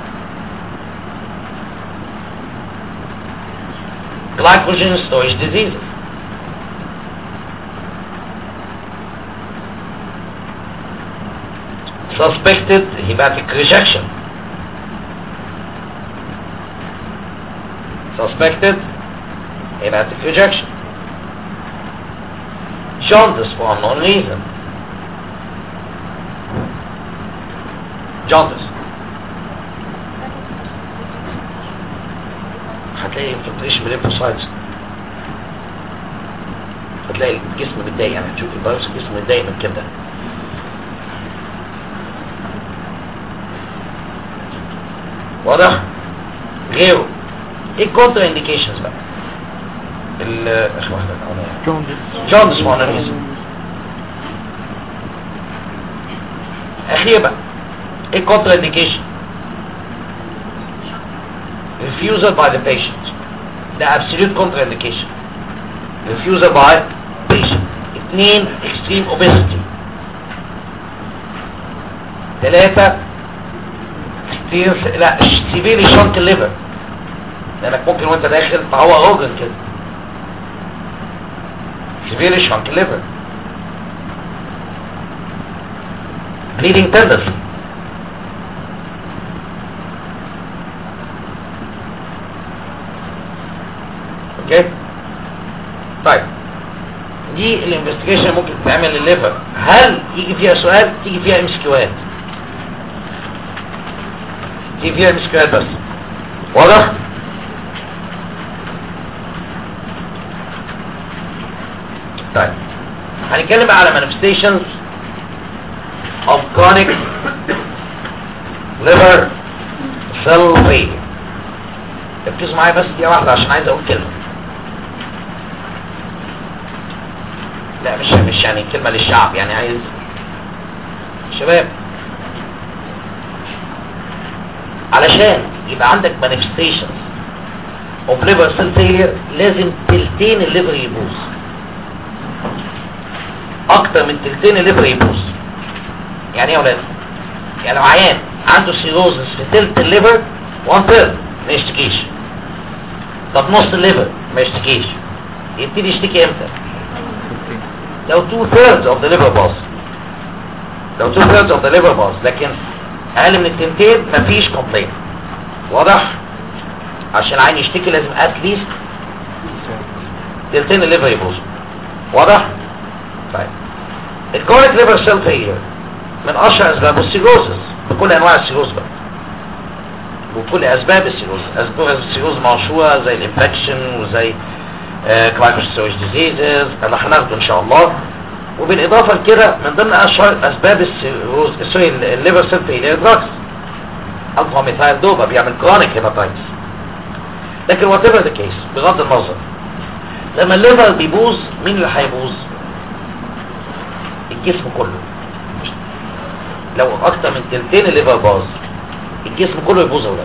glycogen storage diseases suspected hepatic rejection suspected hepatic rejection jaundice for unknown reason jaundice هتلاقي infiltration بالليمفوسايتس هتلاقي الجسم متضايق يعني هتشوف الفيروس الجسم متضايق من كده واضح غيره ايه الكونتر انديكيشنز بقى ال اخر واحده الاولانيه جوندس مونوريزم اخير بقى ايه الكونتر انديكيشن refusal by the patient ده absolute contraindication refusal by patient اثنين extreme obesity ثلاثة extreme لا severely shrunk liver لانك ممكن وانت داخل تعوى organ كده severely shrunk liver bleeding tendency اوكي طيب دي الانفستيجيشن ممكن تتعمل للليفر هل يجي فيها سؤال تيجي فيها ام كيوات تيجي فيها ام كيوات بس واضح طيب هنتكلم بقى على manifestations of chronic liver cell failure ركزوا معايا بس دقيقة واحدة عشان عايز اقول كلمة لا مش مش يعني كلمة للشعب يعني عايز شباب علشان يبقى عندك manifestations of liver cell failure لازم تلتين الليفر يبوظ اكتر من تلتين الليفر يبوظ يعني ايه يا ولاد يعني لو عيان عنده سيروزس في تلت الليفر 1 ثيرد ما يشتكيش طب نص الليفر ما يشتكيش يبتدي يشتكي امتى لو 2 thirds of the liver باظ لو 2 thirds of the liver باظ لكن اقل من التنتين مفيش كومبلين واضح عشان العين يشتكي لازم اتليست تلتين الليفر يبوظ واضح طيب الكوريك ليفر سيل فيلير من اشهر اسبابه السيروزس بكل انواع السيروز بقى وكل اسباب السيروز اسباب السيروز مشهوره زي الانفكشن وزي كلايكوستوج ديزيزز اللي هناخده ان شاء الله وبالاضافه لكده من ضمن اشهر اسباب السيروز سوري الليفر سيل فيلير دراجز الفا ميثايل دوبا بيعمل كرونيك هيباتايتس لكن وات ايفر ذا كيس بغض النظر لما الليفر بيبوظ مين اللي هيبوظ الجسم كله لو اكتر من تلتين الليفر باظ الجسم كله يبوظ يا ولاد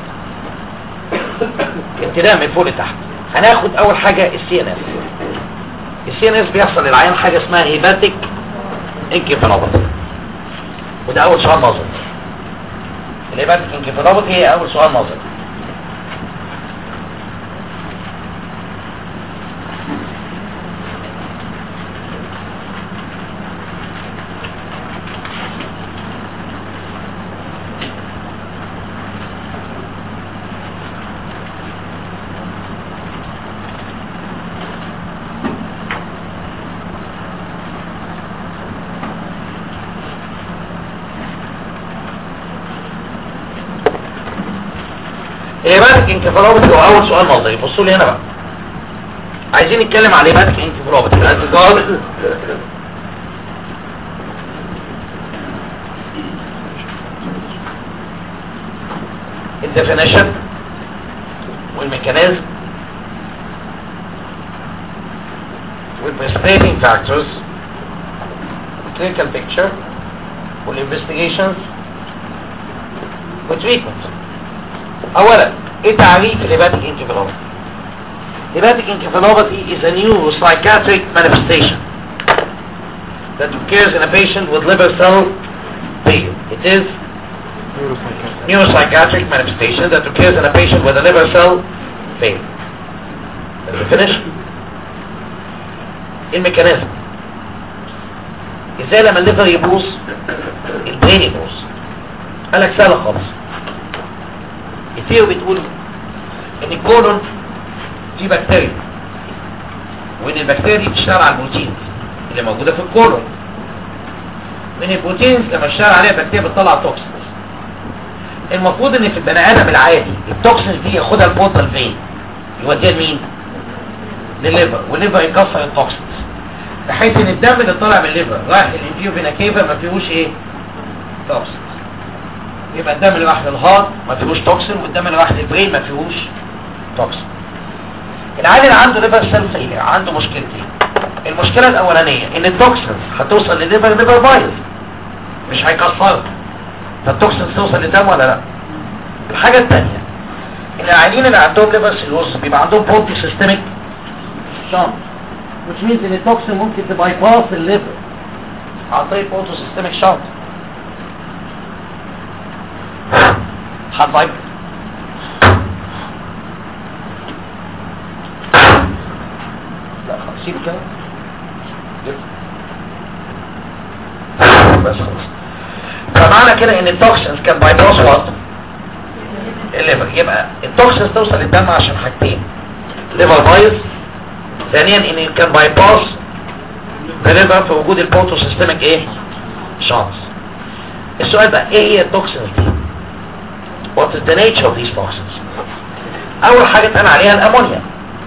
ابتداء من فوق لتحت هناخد اول حاجه السي ان اس السي ان اس بيحصل للعيان حاجه اسمها هيباتيك انكفالوباثي وده اول سؤال نظري الهيباتيك انكفالوباثي هي اول سؤال نظري الهيباتيك انكفالوباثي هو اول سؤال نظري بصوا لي هنا بقى عايزين نتكلم على الهيباتيك انكفالوباثي الانتقال الديفينيشن والميكانيزم والبريسبيتنج فاكتورز clinical picture والinvestigations والتريتمنت اولا ايه تعريف الهيباتيك انكفالوباثي hepatic encephalopathy is a new psychiatric manifestation that occurs in a patient with liver cell failure it is neuropsychiatric manifestation that occurs in a patient with a liver cell failure الديفينيشن الميكانيزم ازاي لما الليفر يبوظ البرين يبوظ قال لك سهله خالص الثيو بتقول ان الكولون فيه بكتيريا وان البكتيريا دي بتشتغل على البروتينز اللي موجوده في الكولون من البروتينز لما اشتغل عليها البكتيريا بتطلع توكسينز المفروض ان في البني ادم العادي التوكسينز دي ياخدها البورتال فين يوديها لمين للليفر والليفر يكسر التوكسينز بحيث ان الدم اللي طالع من الليفر رايح للانفيو فينا كيفا ما فيهوش ايه توكسينز يبقى الدم اللي راح للهارت ما فيهوش توكسين والدم اللي راح للبرين ما فيهوش توكسين العيان اللي عنده ليفر سيل فيلير عنده مشكلتين المشكله الاولانيه ان التوكسينز هتوصل للليفر الليفر بايظ مش هيكسرها فالتوكسينز توصل للدم ولا لا الحاجه الثانيه ان العيانين اللي عندهم ليفر سيلوز بيبقى عندهم بولتي سيستميك شنط which means ان التوكسين ممكن تباي باس الليفر عن طريق بولتي سيستميك شنط حضرتك لا خلاص سيب كده بس خلاص فمعنى كده ان التوكسينز كان باي باس وات الليفر يبقى التوكسينز توصل للدم عشان حاجتين ليفر بايظ ثانيا ان كان باي باس الليفر في وجود البوتو سيستمك ايه شانس السؤال بقى ايه هي التوكسينز دي What is the nature of these toxins? أول حاجة اتقال عليها الأمونيا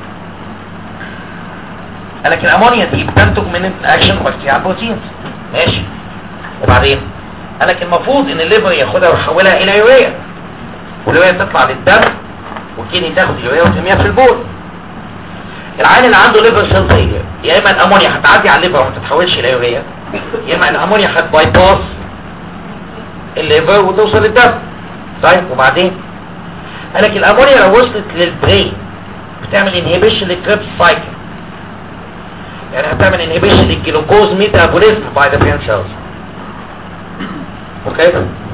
قال لك الأمونيا دي بتنتج من الأكشن بكتيريا على البروتينز ماشي وبعدين قال لك المفروض إن الليفر ياخدها ويحولها إلى يوريا واليوريا تطلع للدم والكيدني تاخد اليوريا وترميها في البول العين اللي عنده ليفر سيل فيلير يا إما الأمونيا هتعدي على الليفر وما تتحولش إلى يوريا يا إما الأمونيا هتباي باس الليفر وتوصل للدم طيب وبعدين قال لك الامونيا لو وصلت للبرين بتعمل انهبيشن للكريبس سايكل يعني هتعمل انهبيشن للجلوكوز ميتابوليزم باي ذا برين سيلز اوكي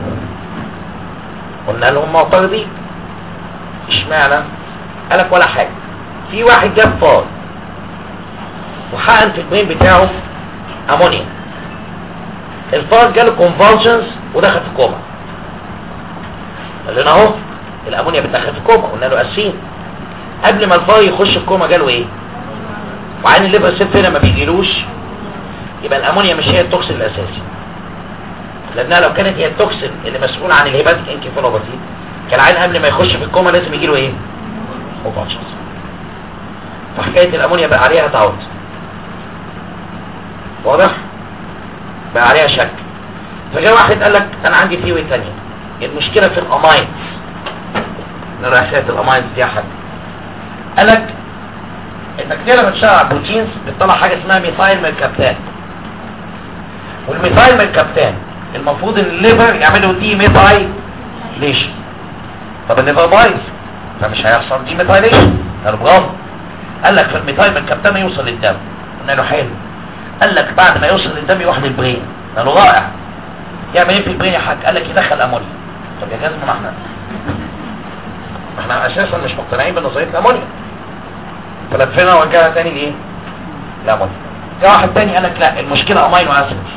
قلنا لهم معترضين اشمعنى قال لك ولا حاجه في واحد جاب فار وحقن في البرين بتاعه امونيا الفار جاله كونفولشنز ودخل في كوما قال لنا اهو الامونيا بتدخل في كوما قلنا له اسين قبل ما الفار يخش في كوما جاله ايه وعين الليفر سيل هنا ما بيجيلوش يبقى الامونيا مش هي التوكسين الاساسي لانها لو كانت هي التوكسين اللي مسؤول عن الهيباتيك انكيفالوباثي كان العين قبل ما يخش في الكوما لازم يجيله ايه كونفولشنز فحكايه الامونيا بقى عليها تعود واضح بقى عليها شك فجاء واحد قال لك انا عندي ثيوري ثانيه المشكلة في الاماينز نرى حكاية الاماينز دي يا حاج قال لك البكتيريا لما بتشتغل على البروتينز بتطلع حاجة اسمها ميثايل ميركابتان والميثايل ميركابتان المفروض ان الليفر يعملوا دي ميثايليشن طب الليفر بايظ فمش هيحصل دي ميثايليشن قالوا برافو قال لك في الميثايل ميركابتان يوصل للدم قلنا له حلو قال لك بعد ما يوصل للدم يروح للبرين قالوا رائع يعمل ايه في البرين يا حاج قال لك يدخل امونيا طب يا جزم ما احنا ما احنا اساسا مش مقتنعين بنظريه الامونيا فلفينا ورجعنا تاني لايه الامونيا جه واحد تاني قال لك لا المشكله امينو اسيدز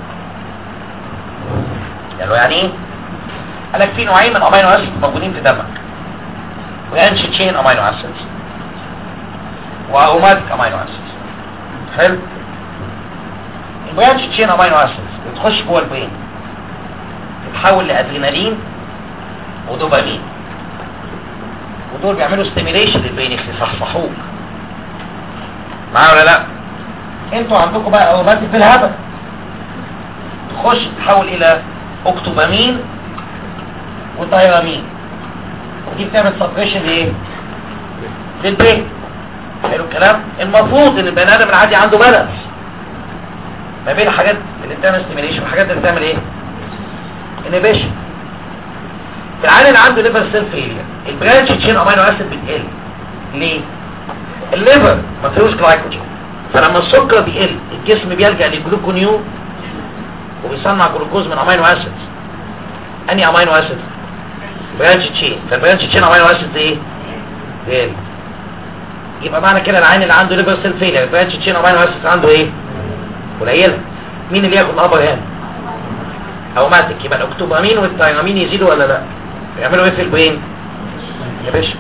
قالوا يعني ايه قال لك في نوعين من امينو اسيدز موجودين في دمك وانش تشين امينو اسيدز واروماتيك امينو اسيدز حلو البرانش تشين امينو اسيدز بتخش جوه البرين تتحول لادرينالين ودوبامين ودول بيعملوا ستيميليشن للبرين يصحصحوك معايا ولا لا انتوا عندكم بقى اوروماتيك في الهبل تخش تتحول الى اوكتوبامين وتايرامين ودي بتعمل سبريشن لايه للبرين حلو الكلام المفروض ان البني ادم العادي عنده بالانس ما بين الحاجات اللي بتعمل ستيميليشن والحاجات اللي بتعمل ايه انيبيشن في العيان اللي عنده ليفر سيل فيلير البرانش تشين امينو اسيد بتقل ليه الليفر ما فيهوش جلايكوجين فلما السكر بيقل الجسم بيلجا للجلوكونيو وبيصنع جلوكوز من امينو اسيد انهي امينو اسيد برانش تشين فالبرانش تشين امينو اسيد ايه بيقل يبقى معنى كده العين اللي عنده ليفر سيل فيلر برانش تشين امينو اسيد عنده ايه قليله مين اللي ياخد الابر هنا اوماتيك يبقى الاكتوبامين والتايرامين يزيدوا ولا لا يعملوا ايه في البرين يا باشا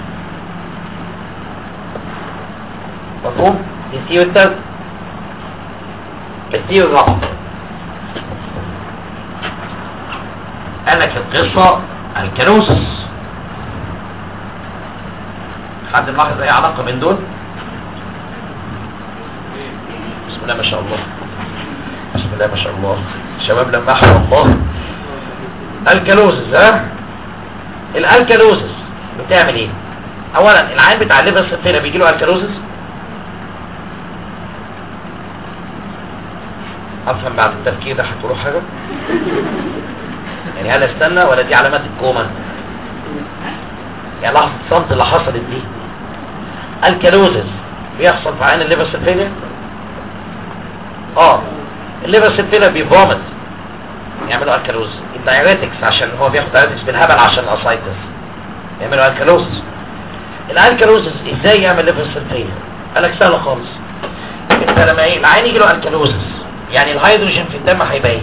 مفهوم السي والتالت السي والرابع قال لك القصة الكالوسس حد ملاحظ اي علاقة بين دول بسم الله ما شاء الله بسم الله ما شاء الله شباب لما احمد الله الكالوزز ها الالكالوزز بتعمل ايه اولا العين بتاع الليفر سفينة بيجي له الكالوزز افهم بعد التفكير ده هتقولوا حاجة يعني هل استنى ولا دي علامات الكوما يعني لحظة الصمت اللي حصلت دي الكالوزز بيحصل في عين الليفر سفينة اه الليفر سفينة بيفومت يعملوا الكالوز الدايريتكس عشان هو بياخد دايريتكس بالهبل عشان الاسايتس يعملوا الكالوز الالكالوز ازاي يعمل ليفر سفينة قال لك سهله خالص انت لما ايه العين يجي له الكالوزس يعني الهيدروجين في الدم هيبقى ايه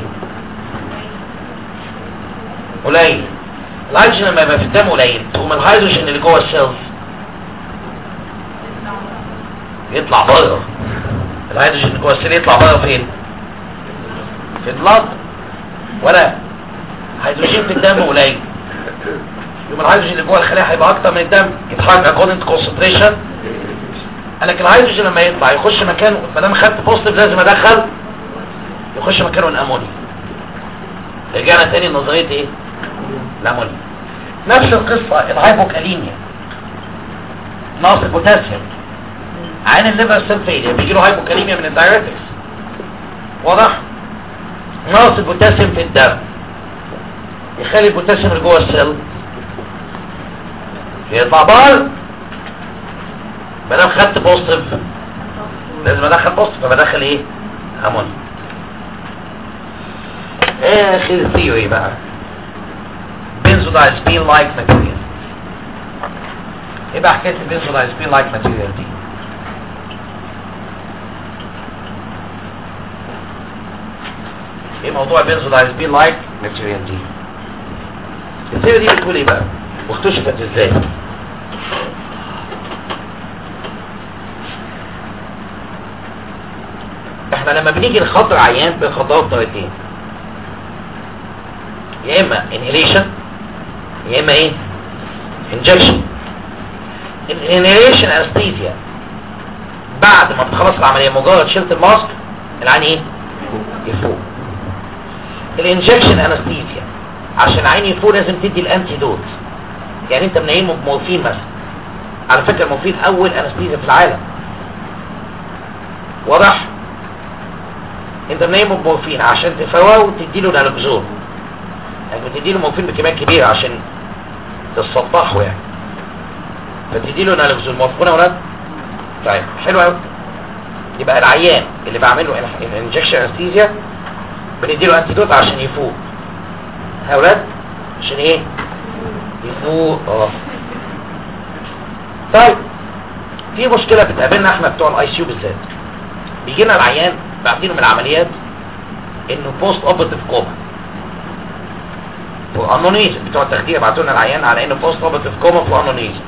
قليل الهيدروجين لما يبقى في الدم قليل تقوم الهيدروجين اللي جوه السيلز يطلع بره الهيدروجين اللي جوه السيل يطلع بره فين في البلاد ولا هيدروجين في الدم قليل يوم الهيدروجين اللي جوه الخلايا هيبقى اكتر من الدم يتحرك according to concentration قال لك الهيدروجين لما يطلع يخش مكانه ما دام خدت بوزيتيف لازم ادخل يخش مكانه الامونيا رجعنا تاني لنظريه ايه الامونيا نفس القصه الهايبوكاليميا نقص البوتاسيوم عين الليفر سيل فيلير بيجي له هايبوكاليميا من الدايريتكس واضح نقص البوتاسيوم في الدم يخلي البوتاسيوم اللي جوه السيل يطلع بره ما دام خدت بوزيتيف لازم ادخل بوزيتيف فبدخل ايه امونيا اخر ثيوري بقى بنزودايزبين لايك ماتيريال ايه بقى حكايه البنزودايزبين لايك ماتيريال دي ايه موضوع بنزودايزبين لايك ماتيريال دي الثيوري دي بتقول ايه بقى واكتشفت ازاي احنا لما بنيجي نخاطر عيان بنخاطره بطريقتين يا اما inhalation يا اما ايه injection الانهيليشن انستيزيا بعد ما بتخلص العملية مجرد شلت الماسك العين ايه يفوق الانجكشن انستيزيا عشان العين يفوق لازم تدي الانتي دوت يعني انت منيمه بمورفين مثلا على فكرة المورفين اول انستيزيا في العالم واضح انت منيمه بمورفين عشان تفوقه وتديله نالكزون يعني بتديله مورفين بكميات كبيرة عشان تسطحه يعني فتديله نالكزون موافقون يا ولاد طيب حلو قوي يبقى العيان اللي بعمل له انجكشن انستيزيا بنديله انتيدوت عشان يفوق ها يا ولاد عشان ايه يفوق اه طيب في مشكله بتقابلنا احنا بتوع الاي سي يو بالذات بيجي لنا العيان بعدينه من العمليات انه بوست اوبرتيف كوما وانونيزم بتوع التخدير بعتوا لنا العيان على انه بوست اوبرتيف كوما في انونيزم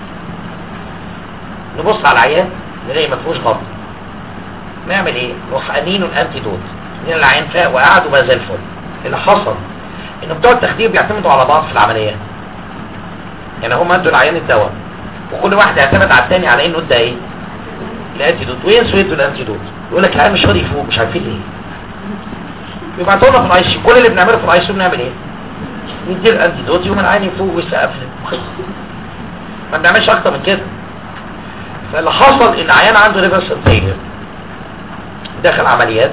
نبص على العيان نلاقي ما فيهوش غلط نعمل ايه نروح قانينه الانتيدوت ان العيان فاق وقعد وبقى زي الفل اللي حصل ان بتوع التخدير بيعتمدوا على بعض في العمليه يعني هم ادوا العيان الدواء وكل واحد يعتمد على الثاني على انه ادى ايه الانتيدوت وينسوا يدوا الانتيدوت يقول لك العيان مش راضي يفوق مش عارفين ليه يبعتوا لنا في الاي سي كل اللي بنعمله في الاي سي بنعمل ايه ندي الانتيدوت يوم العيان يفوق ويسقف ما بنعملش اكتر من كده فاللي حصل ان العيان عنده ريفرس فيلير دخل عمليات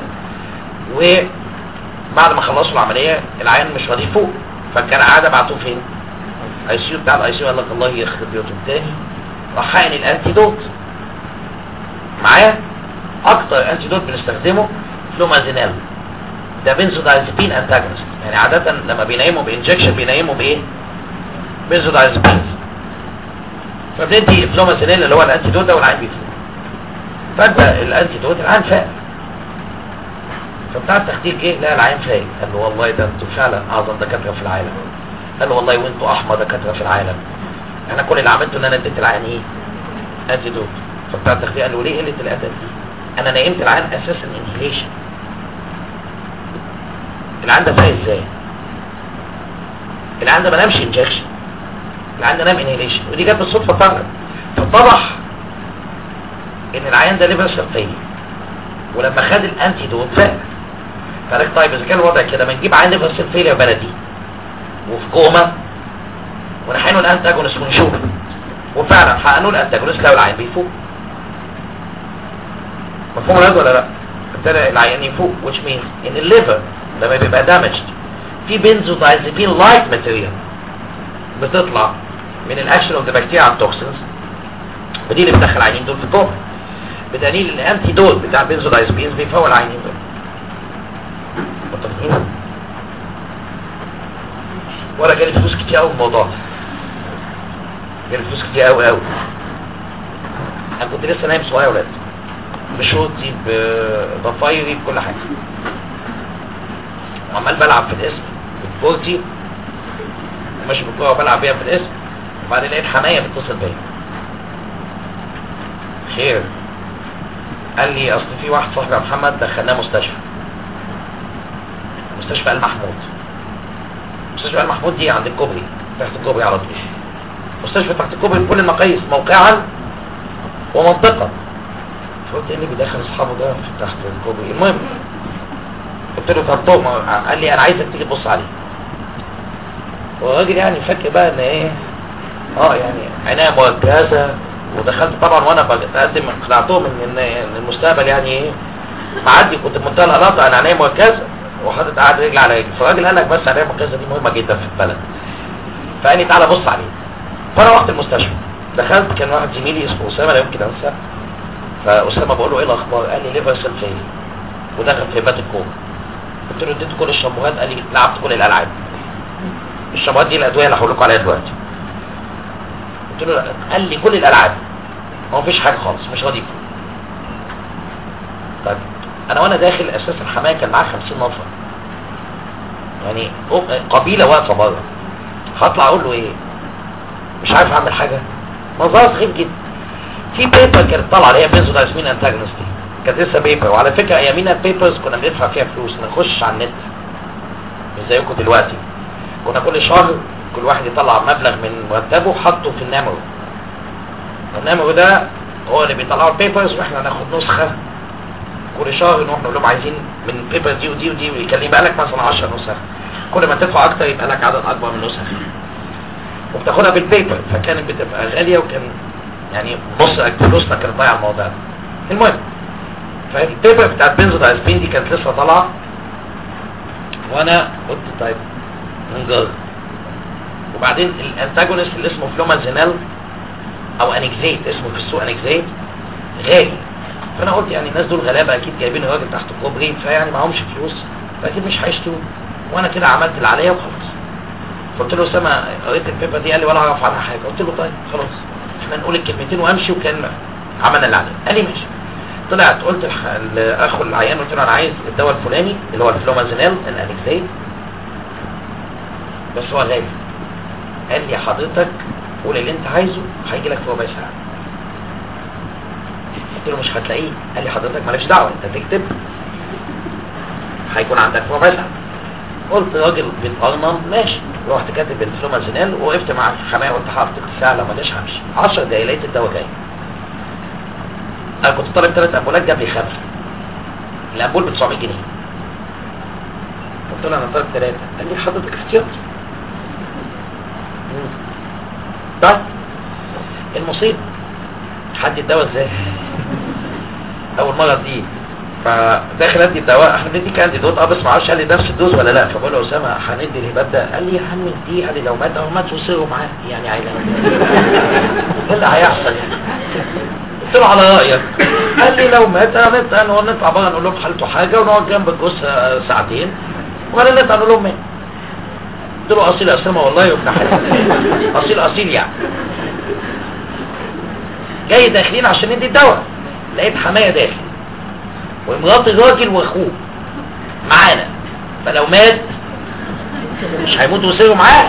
وبعد ما خلصوا العملية العيان مش راضي يفوق فكان قاعد ابعته فين اي سي بتاع الاي سي قال لك الله يخرب بيوته تاني راح حقن الانتيدوت معايا اكتر انتيدوت بنستخدمه فلومازينال ده بنزودايزبين انتاجونست يعني عادة لما بينيموا بانجكشن بينيموا بايه بنزودايزبين فبندي فلوماسينيل اللي هو الانتيدوت ده والعين بيفوق فجأة الانتيدوت العين فاق فبتاع التخدير جه لقى العين فاق قال له والله ده انتوا فعلا اعظم دكاتره في العالم قال له والله وانتوا احمر دكاتره في العالم احنا كل اللي عملته ان انا اديت العين ايه انتيدوت فبتاع التخدير قال له ليه قله الادب دي انا نيمت العين اساسا انهيليشن العين ده فاق ازاي العين ده ما نامش انجكشن العين ده نام انهيليشن ودي جت بالصدفه فعلا فاتضح ان العيان ده ليفر شرقيه ولما خد الانتي دوت فاق فقالك طيب اذا كان الوضع كده ما نجيب عيان ليفر شرقيه بلدي وفي كوما ونحينه الانتاجونست ونشوف وفعلا حقنوا الانتاجونست لو العيان بيفوق مفهوم هذا ولا لا ابتدى العيان يفوق which means ان الليفر لما بيبقى damaged في بنزودايزيبين لايت ماتيريال بتطلع من الاكشن اوف ذا بكتيريا على التوكسينز ودي اللي بتدخل العينين دول في الكوما بدليل الانتي دول بتاع البنزودايزبينز بيفوق العينين دول متفقين ولا جالي فلوس كتير قوي الموضوع ده جالي فلوس كتير قوي قوي انا كنت لسه نايم صغير يا ولاد بشوطي بضفايري بكل حاجه وعمال بلعب في الاسم بكورتي وماشي بالكوره وبلعب بيها في الاسم وبعدين لقيت حمايه بتتصل بيا خير قال لي اصل في واحد صاحبي يا محمد دخلناه مستشفى مستشفى المحمود مستشفى المحمود دي عند الكوبري تحت الكوبري على طول مستشفى تحت الكوبري بكل المقاييس موقعا ومنطقا فقلت ايه اللي بيدخل اصحابه ده في تحت الكوبري المهم قلت له طب طب قال لي انا عايزك تيجي تبص عليه والراجل يعني فاكر بقى ان ايه اه يعني عنايه مركزه ودخلت طبعا وانا بتقدم اقنعتهم ان ان المستقبل يعني ايه معدي كنت بمنتهى العلاقه انا عنايه مركزه وحاطط قاعد رجل على رجل فالراجل قال لك بس عنايه مركزه دي مهمه جدا في البلد فقال لي تعالى بص عليه فانا رحت المستشفى دخلت كان واحد زميلي اسمه اسامه لا يمكن انساه فاسامه بقول له ايه الاخبار قال لي ليفر سيل فيلي ودخل في بات الكوما قلت له اديت كل الشامبوهات قال لي لعبت كل الالعاب الشامبوهات دي الادويه اللي هقول لكم عليها دلوقتي قلت له لا. قال لي كل الالعاب ما فيش حاجه خالص مش راضي يفوق طيب انا وانا داخل اساسا الحمايه كان معاه 50 نفر يعني قبيله واقفه بره هطلع اقول له ايه مش عارف اعمل حاجه منظرها سخيف جدا في بيبر كانت طالعه اللي هي بنزودايزمين انتاجونست دي كانت لسه بيبر وعلى فكره ايامينا البيبرز كنا بندفع فيها فلوس نخش على النت مش زيكم دلوقتي كنا كل شهر كل واحد يطلع مبلغ من مرتبه حطه في النمو النمو ده هو اللي بيطلعوا البيبرز واحنا ناخد نسخه كل شهر نروح نقول لهم عايزين من البيبر دي ودي ودي ويكلم يبقى لك مثلا 10 نسخ كل ما تدفع اكتر يبقى لك عدد اكبر من النسخ وبتاخدها بالبيبر فكانت بتبقى غاليه وكان يعني نص فلوسنا كانت ضايعه الموضوع ده المهم فالبيبر بتاعت بنزودايزبين دي كانت لسه طالعه وانا قلت طيب نجرب وبعدين الانتاجونست اللي اسمه فلومازينال او انكزيت اسمه في السوق انكزيت غالي فانا قلت يعني الناس دول غلابه اكيد جايبين الراجل تحت الكوبري فيعني معهمش فلوس فاكيد مش هيشتروا وانا كده عملت اللي عليا وخلاص قلت له اسامه قريت البيبر دي قال لي ولا اعرف عنها حاجه قلت له طيب خلاص احنا نقول الكلمتين وامشي وكان عملنا اللي علينا قال لي ماشي طلعت قلت الح- لاخو العيان قلت له انا عايز الدواء الفلاني اللي هو الفلومازينال الانكزيت بس هو غالي قال لي حضرتك قول اللي انت عايزه هيجي لك في ربع ساعه قلت له مش هتلاقيه قال لي حضرتك مالكش دعوه انت تكتب هيكون عندك في ربع ساعه قلت راجل بيتقرنن ماشي رحت كاتب الفلومازينال وقفت مع الحمايه قلت حضرتك ساعه لما جاش همشي 10 دقايق لقيت الدواء جاي انا كنت طالب ثلاث امبولات جاب لي خمسه الامبول ب 900 جنيه قلت له انا طالب ثلاثه قال لي حضرتك اختيار طيب المصيبه حد الدواء ازاي اول مره دي فداخل ادي الدواء احنا بندي كان دوت اه بس ما اعرفش قال لي نفس الدوز ولا لا فبقول له اسامه هندي الهبات ده قال لي يا عم دي قال لي لو مات او مات وصيروا معاه يعني عايز ايه اللي هيحصل يعني قلت له على رايك قال لي لو مات هنطلع نطلع بره نقول لهم حالته حاجه ونقعد جنب الجثه ساعتين وبعدين نطلع نقول لهم مات قلت له اصيل يا اسامه والله وابن حلال اصيل اصيل يعني جاي داخلين عشان ندي الدواء لقيت حمايه داخل ومرات الراجل واخوه معانا فلو مات مش هيموتوا ويصيروا معاه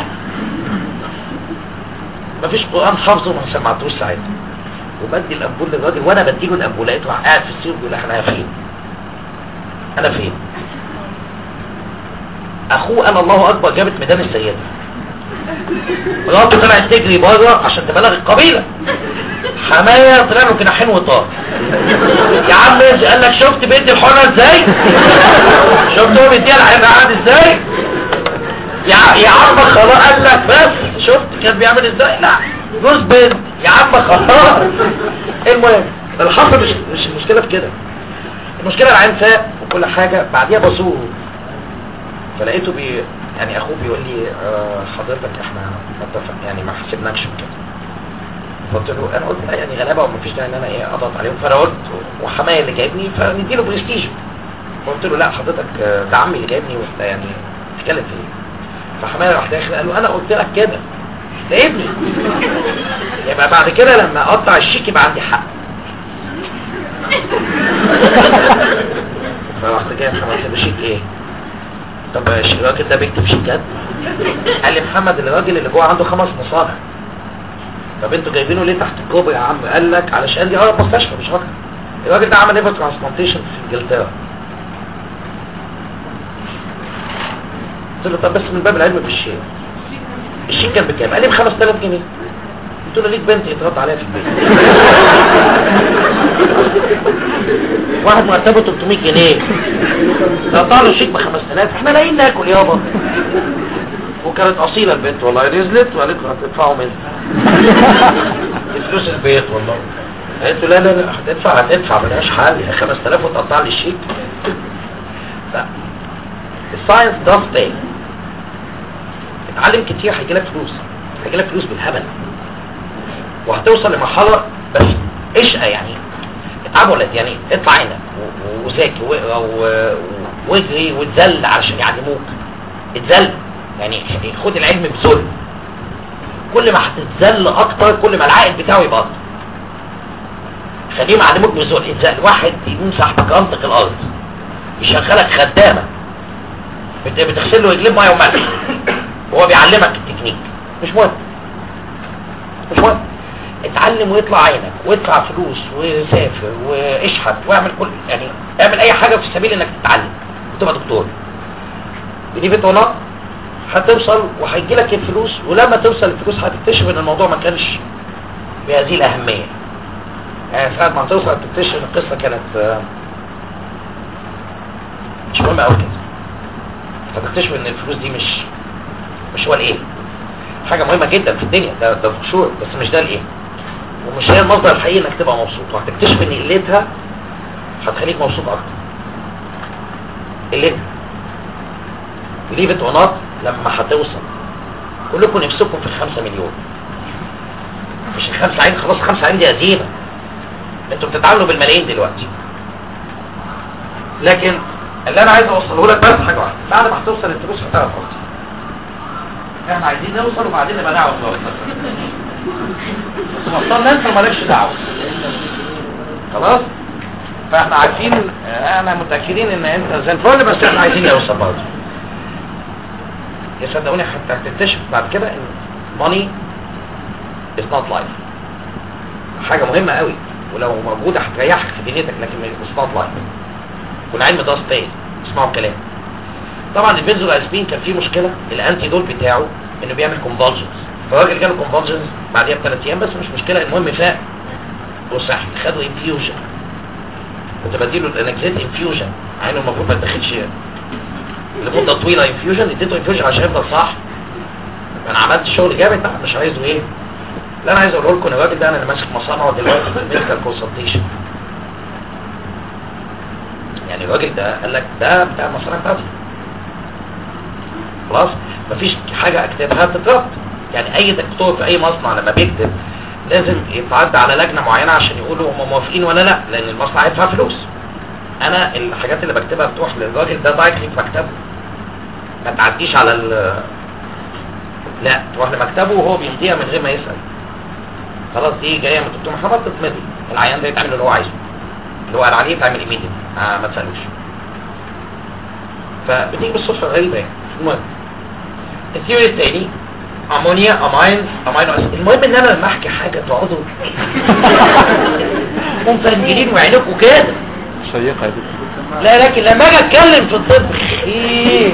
مفيش قرآن حافظه ما سمعتوش ساعتها وبدي الأنبول للراجل وانا بديله الأنبول لقيته قاعد في السير بيقول انا فين انا فين اخوه قال الله اكبر جابت ميدان السيدة مراته طلعت تجري بره عشان تبلغ القبيلة حماية طلع له جناحين وطار يا عم قال لك شفت بيدي الحرة ازاي شفت هو بيديها العقاد ازاي يا يا عم خلاص قال لك بس شفت كان بيعمل ازاي لا جوز بنت يا عم خلاص المهم الحصر مش مش المشكله في كده المشكله العين فاق وكل حاجه بعديها بصوره فلقيته بي يعني اخوه بيقول لي آه حضرتك احنا متفق يعني ما حسبناكش كده قلت له انا قلت لا يعني غلابه ومفيش داعي ان انا ايه اضغط عليهم فانا قلت وحمايه اللي جايبني فنديله برستيج قلت له لا حضرتك آه، ده عمي اللي جايبني وانت يعني بتتكلم في ايه فحمايه راح داخل قال له انا قلت لك كده ده ابني يبقى بعد كده لما اقطع الشيك يبقى عندي حق فرحت جاي محمد ده شيك ايه طب الش- الراجل ده بيكتب شيكات قال لي محمد الراجل اللي جوه عنده خمس مصانع طب انتوا جايبينه ليه تحت الكوبري يا عم قال لك علشان دي اقرب مستشفى مش اكتر الراجل ده عمل ليفر ترانسبلانتيشن في انجلترا قلت له طب بس من باب العلم بالشيء الشيك كان بكام قال لي ب 5000 جنيه قلت له ليك بنت يترد عليها في البيت واحد مرتبه 300 جنيه قطع له الشيك ب 5000 احنا لاقيين ناكل يابا وكانت اصيله البنت والله نزلت وقالت له هتدفعوا منها دي فلوس البيت والله قالت له لا لا لا هتدفع هتدفع ملهاش حل يا 5000 وتقطع لي الشيك لا الساينس ده ستايل اتعلم كتير هيجي لك فلوس هيجي لك فلوس بالهبل وهتوصل لمرحله بس اشقى يعني اتعب ولد يعني اطلع عينك و- وذاكر واقرا و- واجري واتذل علشان يعلموك اتذل يعني خد العلم بذل كل ما هتتذل اكتر كل ما العائد بتاعه يبقى اكتر خليهم يعلموك بذل اتذل واحد يمسح بكرامتك الارض يشغلك خدامه بت- بتغسل له رجلين ميه وملح وهو بيعلمك التكنيك مش مهم مش مهم اتعلم ويطلع عينك وادفع فلوس وسافر واشحت واعمل كل يعني اعمل اي حاجه في سبيل انك تتعلم وتبقى دكتور دي بتقولها هتوصل وهيجي لك الفلوس ولما توصل الفلوس هتكتشف ان الموضوع ما كانش بهذه الاهميه يعني ساعه ما هتوصل تكتشف ان القصه كانت آه، مش مهمه قوي كده فتكتشف ان الفلوس دي مش مش هو الايه حاجة مهمة جدا في الدنيا ده ده شور بس مش ده الايه ومش هي المصدر الحقيقي انك تبقى مبسوط وهتكتشف ان قلتها هتخليك مبسوط اكتر قلتها ليه بتقناط لما هتوصل كلكم نفسكم في الخمسة مليون مش الخمسة عين خلاص خمسة عين دي هزيمة انتوا بتتعاملوا بالملايين دلوقتي لكن اللي انا عايز اوصله لك بس حاجة واحدة بعد ما هتوصل الفلوس هتعرف اكتر احنا عايزين نوصل وبعدين نبقى نعرف نوصل بس وصلنا انت مالكش دعوه خلاص فاحنا عارفين احنا متاكدين ان انت زي الفل بس احنا عايزين نوصل برضه يا صدقوني حتى هتكتشف بعد كده ان money is not life حاجه مهمه قوي ولو موجوده هتريحك في دنيتك لكن it's not life والعلم ده ستاي اسمعوا الكلام طبعا البنزودازبين كان فيه مشكلة الانتي دول بتاعه انه بيعمل كونفولجنز فالراجل جاله كونفولجنز بعديها بثلاث ايام بس مش مشكلة المهم فاق وصح خدوا انفيوجن كنت بديله الانكزيت انفيوجن عينه المفروض ما تاخدش لمدة طويلة انفيوجن اديته انفيوجن عشان يفضل صح انا عملت شغل جامد بقى مش عايزه ايه لا انا عايز اقول لكم ان الراجل ده انا اللي ماسك مصانعه دلوقتي في الميديكال كونسلتيشن يعني الراجل ده قال لك ده بتاع المصانع بتاعتي خلاص مفيش حاجة اكتبها تترد يعني اي دكتور في اي مصنع لما بيكتب لازم يتعدى على لجنة معينة عشان يقولوا هم موافقين ولا لا لان المصنع هيدفع فلوس انا الحاجات اللي بكتبها بتروح للراجل ده دايركتلي في مكتبه ما تعديش على ال لا تروح لمكتبه وهو بيمضيها من غير ما يسأل خلاص دي جايه من دكتور محمد تتمضي العيان ده يتعمل اللي هو عايزه اللي هو قال عليه يتعمل ايميديت آه ما تسالوش فبتيجي بالصدفه غريبه يعني المهم الثيوري الثاني امونيا اماين امينو اسيد المهم ان انا لما احكي حاجه تقعدوا مفنجلين وعينكم كده شيقة يا دكتور لا لكن لما اجي اتكلم في الطب ايه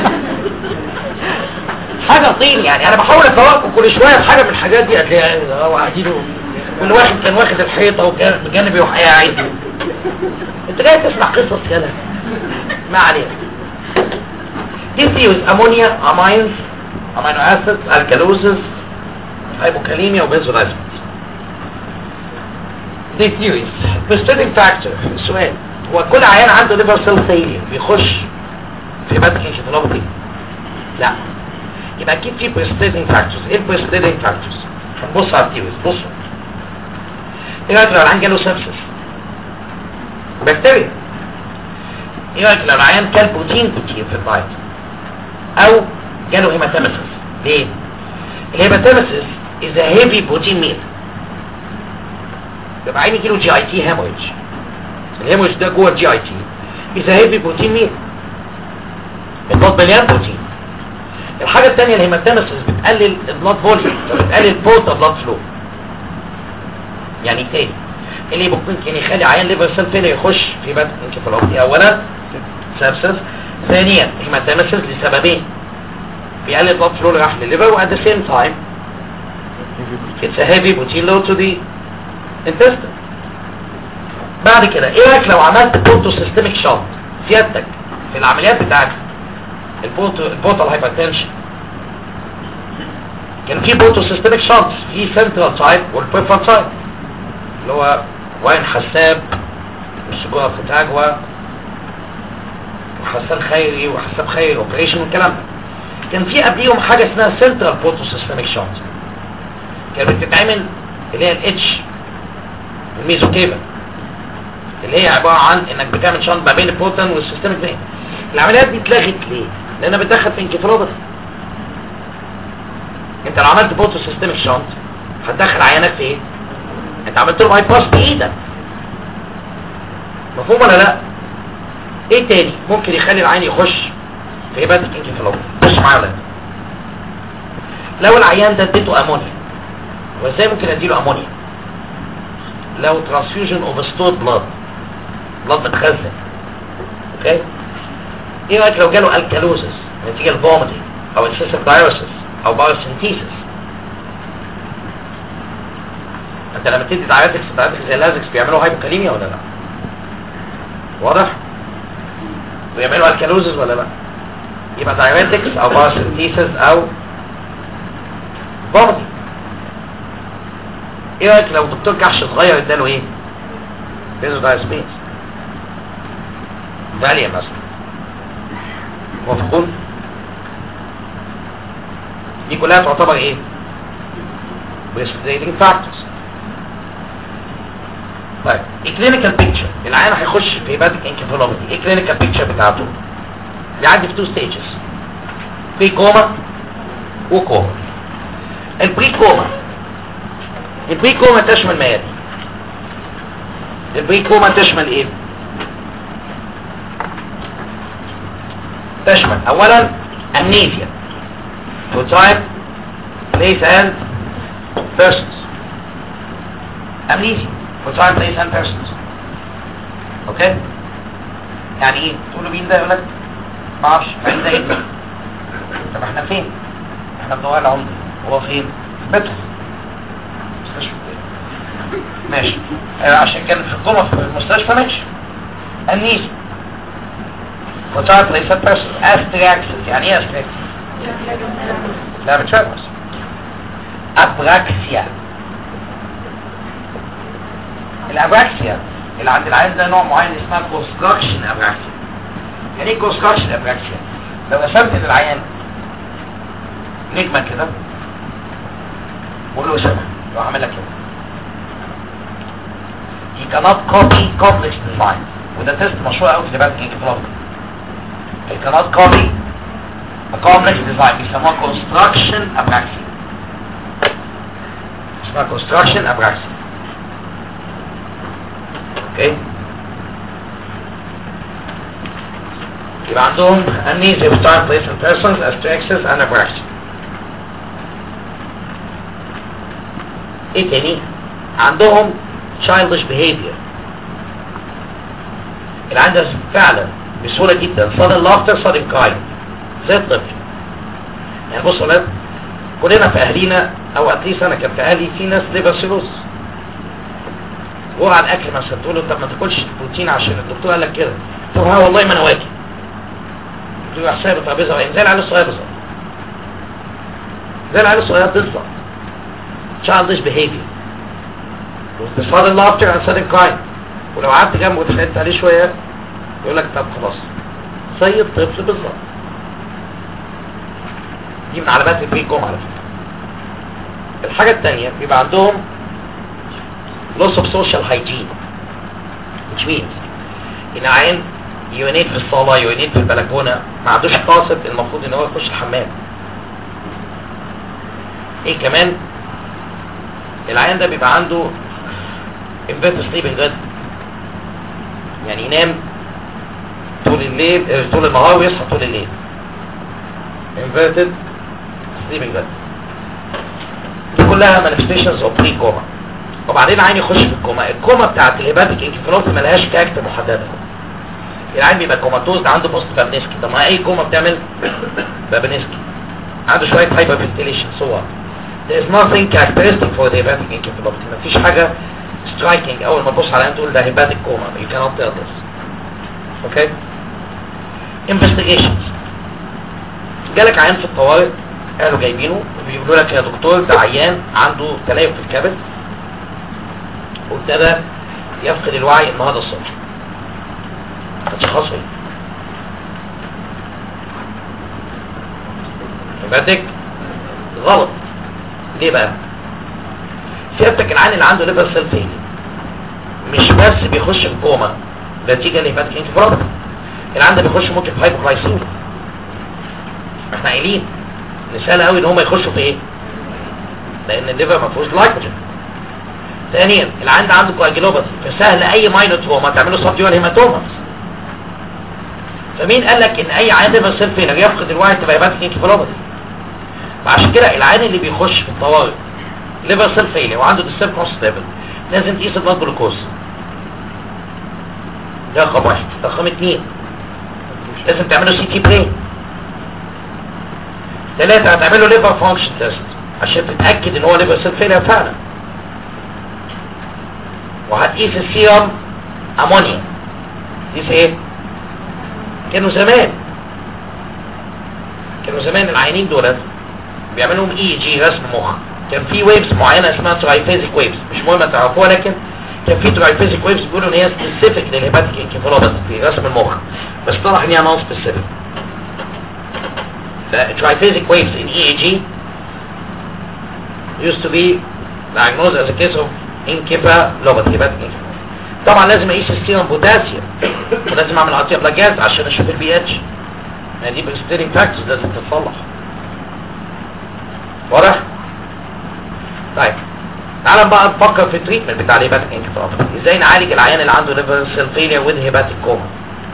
حاجه طين يعني انا بحاول افوقكم كل شويه في حاجه من الحاجات دي هتلاقي هو قاعدين كل واحد كان واخد الحيطه وكان بجانبي وقاعد انت جاي تسمع قصص كده ما علينا دي ثيوز امونيا امينز امينو اسيدز الكالوزز هايبوكاليميا وبنزودايزمز دي ثيوريز بريستيتنج فاكتور السؤال هو كل عيان عنده ليفر سيل فيلير بيخش في باتك انشيفالوباتي لا يبقى اكيد في بريستيتنج فاكتورز ايه البريستيتنج فاكتورز بص على الثيوريز بصوا ايه رايك لو العيان جاله سبسس بكتيريا ايه رايك لو العيان كان بروتين كتير في الدايت او جاله هيماتيمسس ليه الهيماتيمسس is a heavy protein meal يبقى عين يجيله جي اي تي هيموريج الهيموريج ده جوه الجي اي تي is a heavy protein meal البلد مليان بروتين الحاجة الثانية الهيماتيمسس بتقلل البلاد فوليوم فبتقلل بوتا بلاد فلو يعني تاني اللي ممكن يخلي عيان ليفر سيل فيلر يخش في بات انكفالوباتي اولا سبسس ثانيا هيماتيمسس لسببين بيقلل البلاد فلو اللي راح للليفر وات ذا سيم تايم it's a heavy protein load to the intestine بعد كده ايه رايك لو عملت بورتو سيستميك شوت سيادتك في العمليات بتاعتك البورتو البورتال هايبرتنشن كان في بورتو سيستميك شوت في سنترال سايد والبريفرال سايد اللي هو وين حساب والسجوع فتاجوا وحسان خيري وحساب خيري اوبريشن والكلام ده كان في قبليهم حاجه اسمها سنترال بورتو سيستميك شوت كانت بتتعمل اللي هي الاتش الميزوكيفا اللي هي عبارة عن انك بتعمل شنط ما بين البروتين والسيستمك فين العمليات دي اتلغت ليه لانها بتدخل في انكفالوباثي انت لو عملت بوتو سيستمك شنط هتدخل عيانات في ايه انت عملت له باي باس بايدك مفهوم ولا لا ايه تاني ممكن يخلي العيان يخش في هيباتيك انكفالوباثي بص معايا ولا لو العيان ده اديته امونيا وازاي ممكن اديله امونيا لو ترانسفيوجن اوف ستورد بلاد بلاد متخزن اوكي ايه رايك لو جاله الكالوزس نتيجه الفوميتنج او اكسسيف دايروسيس او بايوسينثيسيس انت لما تدي دايرتكس دايرتكس زي اللازكس بيعملوا هايبوكاليميا ولا لا واضح بيعملوا الكالوزس ولا لا يبقى دايرتكس او بايوسينثيسيس او فوميتنج ايه رايك لو دكتور كحش صغير اداله ايه بيزودايسبينز فاليا مثلا موافقون دي كلها تعتبر ايه بريسبيتيتنج فاكتورز طيب الكلينيكال بيكتشر العيان هيخش في هيباتيك انكفالوباثي ايه الكلينيكال بيكتشر بتاعته بيعدي في تو ستيجز بري كوما وكوما البري كوما البري كوما تشمل ما يلي البري كوما تشمل ايه تشمل اولا amnesia to type place and persons amnesia for time place and persons اوكي يعني ايه تقول له مين ده يقول لك ما اعرفش فين ده ايه طب احنا فين احنا في دوار العمده هو فين في بيته مستشفى ماشي آه، عشان كان في الجمعة في المستشفى ماشي النيس وتعرف ليس بيرسون استراكسس يعني ايه استراكسس لا مش فاهم بس ابراكسيا الابراكسيا اللي عند العيان ده نوع معين اسمها كونستراكشن ابراكسيا يعني ايه كونستراكشن ابراكسيا لو رسمت للعيان نجمه كده قول له شبه لو عامل لك كده he cannot copy complex design وده تيست مشهور قوي في دبات انكفالوبي he cannot copy a complex design بيسموها construction apraxia اسمها كونستراكشن ابراكسي اوكي يبقى عندهم amnesia of time, place and persons as to access and abrasion ايه تاني عندهم childish behavior العيان ده فعلا بسهولة جدا sudden laughter sudden crying زي الطفل يعني بصوا ولاد كلنا في اهلينا او اتليست انا كان في اهلي في ناس ليفر سيروس جوع على الاكل مثلا تقول له طب ما تاكلش بروتين عشان الدكتور قال لك كده طب ها والله ما انا واكل تقول له حساب الترابيزه وين زي العيال الصغير بالظبط زي العيال الصغير بالظبط childish behavior with the sudden laughter and sudden crying ولو قعدت جنبه وتخيلت عليه شويه يقول لك طب خلاص زي الطفل بالظبط دي من علامات البريكوم على فكره الحاجة التانية بيبقى عندهم loss of social hygiene which means ان عين يونيت في الصالة يونيت في البلكونة ما عندوش قاصد المفروض ان هو يخش الحمام ايه كمان العيان ده بيبقى عنده inverted sleeping good يعني ينام طول الليل آه، طول النهار ويصحى طول الليل inverted sleeping good دي كلها manifestations of pre coma وبعدين العين يخش في الكوما الكوما بتاعت الهيباتيك انكفالوباثي ملهاش كاركتر محدده العين بيبقى كوماتوز ده عنده بوست بابنسكي طب ما اي كوما بتعمل بابنسكي عنده شويه هايبر فنتيليشن سو there is nothing characteristic for the hepatic encephalopathy مفيش حاجه striking اول ما تبص على العين تقول ده hepatic coma you cannot tell this okay investigations جالك عيان في الطوارئ قالوا جايبينه بيقولوا لك يا دكتور ده عيان عنده تليف في الكبد وابتدى يفقد الوعي النهارده الصبح هتشخصه ايه هيباتيك غلط ليه بقى سيادتك العين اللي عنده ليفر سيل فيلي مش بس بيخش في كوما نتيجه لهيباتيك انكفالوباثي العين ده بيخش ممكن في هايبوغلايسيميا احنا قايلين ان سهل قوي ان هم يخشوا في ايه لان الليفر ما فيهوش لايكوجين ثانيا العين ده عنده كواجيلوباثي فسهل اي ماينو تروما تعمله سبديول هيماتوماس فمين قال لك ان اي عيان ليفر سيل فيلر يفقد الوعي تبقى هيباتيك انكفالوباثي فعشان كده العيان اللي بيخش في الطوارئ ليفر سيل فيلر وعنده ديستيب كونست ليفل لازم تقيس البلاد جلوكوز ده رقم واحد رقم اثنين لازم تعمله سي تي برين ثلاثة هتعمله ليفر فانكشن تيست عشان تتأكد ان هو ليفر سيل فيلر فعلا وهتقيس السيرم امونيا تقيس ايه كانوا زمان كانوا زمان العينين دولت بيعملوا لهم اي جي رسم مخ كان في ويفز معينه اسمها ترايفيزيك ويفز مش مهم تعرفوها لكن كان في ترايفيزيك ويفز بيقولوا ان هي سبيسيفيك للهيباتيك انكفالوباثي في رسم المخ بس طلع ان هي نون سبيسيفيك The triphasic waves in EEG used to be diagnosed as a case of encephalopathy hepatic encephalopathy. طبعا لازم اقيس السيرم بوتاسيوم ولازم اعمل عطيه بلاجات عشان اشوف البي اتش ما دي بريستيرنج فاكتورز لازم تتصلح واضح طيب تعال بقى نفكر في التريتمنت بتاع الهيباتيك انكفالوباثي ازاي نعالج العيان اللي عنده ليفر سيل فيلير وذ هيباتيك كوما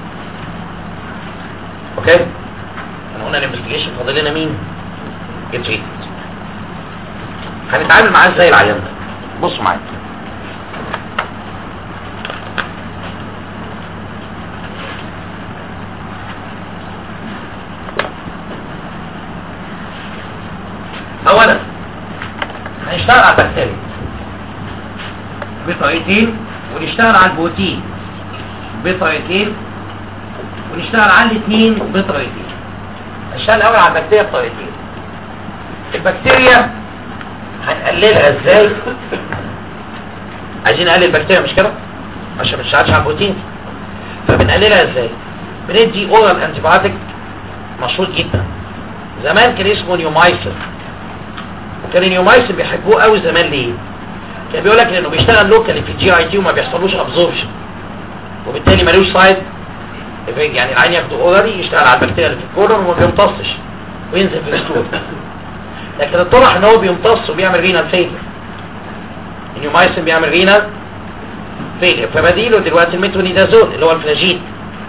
اوكي احنا قلنا الانفستيجيشن فاضل لنا مين التريتمنت هنتعامل معاه ازاي العيان ده بصوا معايا اولا هنشتغل على البكتيريا بطريقتين ونشتغل على البروتين بطريقتين ونشتغل على الاثنين بطريقتين هنشتغل الاول على البكتيريا بطريقتين البكتيريا هنقللها ازاي عايزين نقلل البكتيريا مش كده عشان ما نشتغلش على البروتين فبنقللها ازاي بندي اورال انتيبيوتيك مشهور جدا زمان كان اسمه نيومايسن كان النيومايسن بيحبوه قوي زمان ليه كان بيقول لك انه بيشتغل لوكالي في الجي اي تي وما بيحصلوش ابزوربشن وبالتالي ملوش سايد يعني العين ياخده اورالي يشتغل على البكتيريا اللي في الكولون وما بيمتصش وينزل في الستول لكن اتضح ان هو بيمتص وبيعمل رينال فيلر النيومايسين بيعمل رينا فيلير فبديله دلوقتي الميتونيدازول اللي هو الفلاجين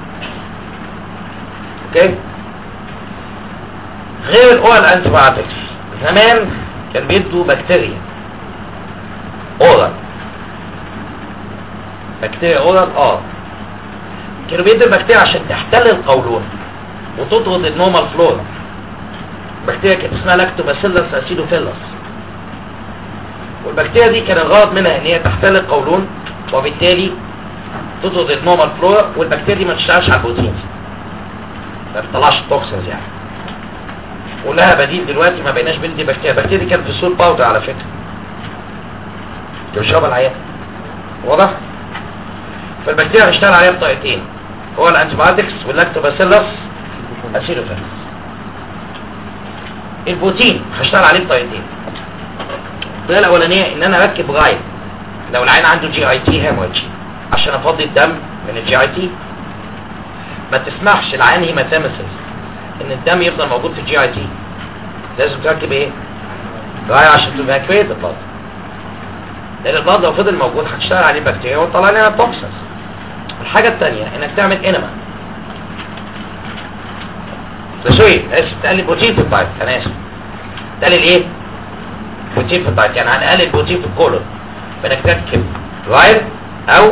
اوكي غير الاورال انتيبيوتكس زمان كان بيدوا بكتيريا اورال بكتيريا اورال اه كانوا بيدوا البكتيريا عشان تحتل القولون وتطرد النورمال فلورا بكتيريا كانت اسمها لاكتوباسيلس اسيدوفيلس والبكتيريا دي كان الغرض منها ان هي تحتل القولون وبالتالي تطرد النورمال فلورا والبكتيريا دي ما تشتغلش على البروتينز ما بتطلعش التوكسينز يعني ولها بديل دلوقتي ما بقيناش بندي بكتيريا البكتيريا دي كانت في السول باودر على فكره بتشربها العيان واضح فالبكتيريا هنشتغل عليها بطريقتين هو الانتيبيوتكس واللاكتوباسيلس اسيدوفيلس البروتين هشتغل عليه بطريقتين الطريقه الاولانيه ان انا اركب غايب لو العين عنده جي اي تي هيموريدج عشان افضي الدم من الجي اي تي ما تسمحش العين هيماتيمسيس ان الدم يفضل موجود في الجي اي تي لازم تركب ايه غاية عشان تباكويت البلد لان البلد لو فضل موجود هتشتغل عليه بكتيريا وتطلع لنا توكسس الحاجة التانية انك تعمل انما سوري اسف تقلل بروتين في الدايت انا اسف تقلل ايه بروتين في الدايت يعني هنقلل بروتين في الكولون بانك تركب رايل او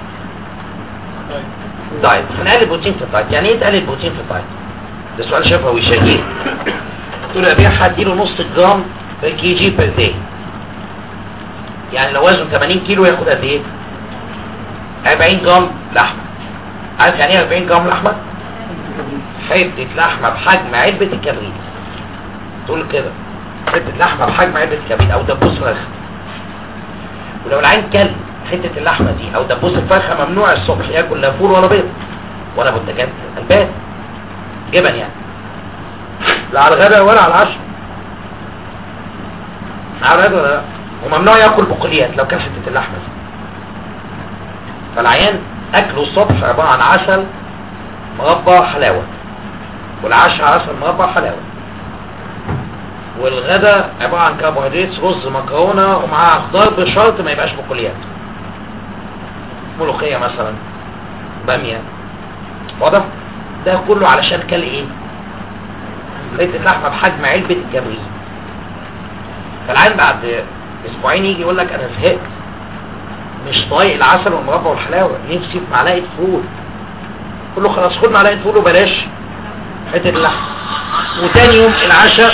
دايت هنقلل بروتين في الدايت يعني ايه تقلل بروتين في الدايت ده سؤال شفوي شهير تقول يا بيه هديله نص جرام بير كي جي بير داي يعني لو وزنه 80 كيلو ياخد قد ايه 40 جرام لحمه عارف يعني ايه 40 جرام لحمه حته لحمه بحجم علبه الكبريت تقول كده حته لحمه بحجم علبه الكبريت او دبوس فرخه ولو العين كل حته اللحمه دي او دبوس الفرخه ممنوع الصبح ياكل لا فول ولا بيض ولا منتجات البان جبن يعني لا على الغداء ولا على العشاء على الغداء ولا لا وممنوع ياكل بقوليات لو كان حته اللحمه دي فالعيان اكله الصبح عباره عن عسل مربى حلاوه والعشاء عسل مربى حلاوه والغداء عباره عن كربوهيدرات رز مكرونه ومعاه خضار بشرط ما يبقاش بقوليات ملوخيه مثلا باميه واضح ده كله علشان كل ايه حته لحمه بحجم علبه الكبريت فالعين بعد اسبوعين يجي يقول لك انا زهقت مش طايق العسل والمربى والحلاوه نفسي في معلقه فول قول له خلاص خد معلقه فول وبلاش حته اللحمه وتاني يوم العشاء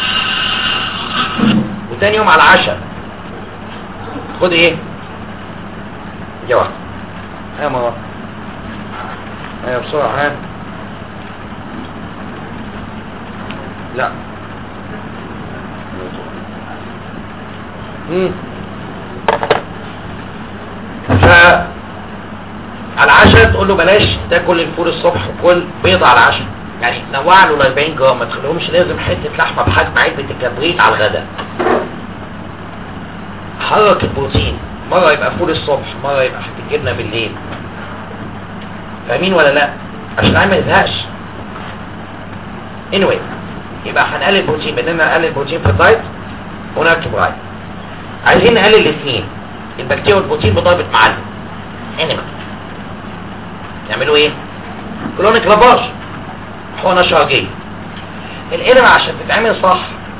وتاني يوم على العشاء خد ايه يا واحد يا ماما ايوه بسرعه ها لا امم ف على العشاء تقول له بلاش تاكل الفول الصبح وكل بيض على العشاء يعني نوع له ال 40 جرام ما تخليهمش لازم حته لحمه بحجم علبه الكبريت على الغداء حرك البروتين مره يبقى فول الصبح مره يبقى حته جبنه بالليل فاهمين ولا لا عشان العيال ما يزهقش anyway يبقى هنقلل بروتين بدنا نقلل بروتين في الدايت ونركب رايت عايزين نقلل الاثنين البكتيريا والبروتين بضربة معلم انما يعملوا ايه كلونيك لاباج حقنة شرجية الانما عشان تتعمل صح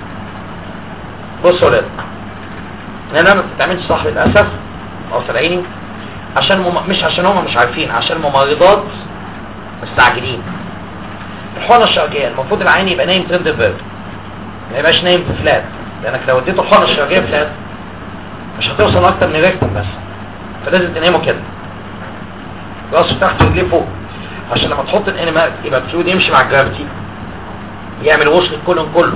بصوا لنا لانها ما بتتعملش صح للاسف او عيني عشان مم... مش عشان هم مش عارفين عشان الممرضات مستعجلين الحقنه الشرجيه المفروض العين يبقى نايم ترند فيرب ما يبقاش نايم في فلات لانك لو اديته الحقنه الشرجيه فلات مش هتوصل اكتر من ريكتم بس فلازم تنامه كده راسه تحت ورجليه فوق عشان لما تحط الانيمال يبقى الفلويد يمشي مع الجرافيتي يعمل وصل الكولون كله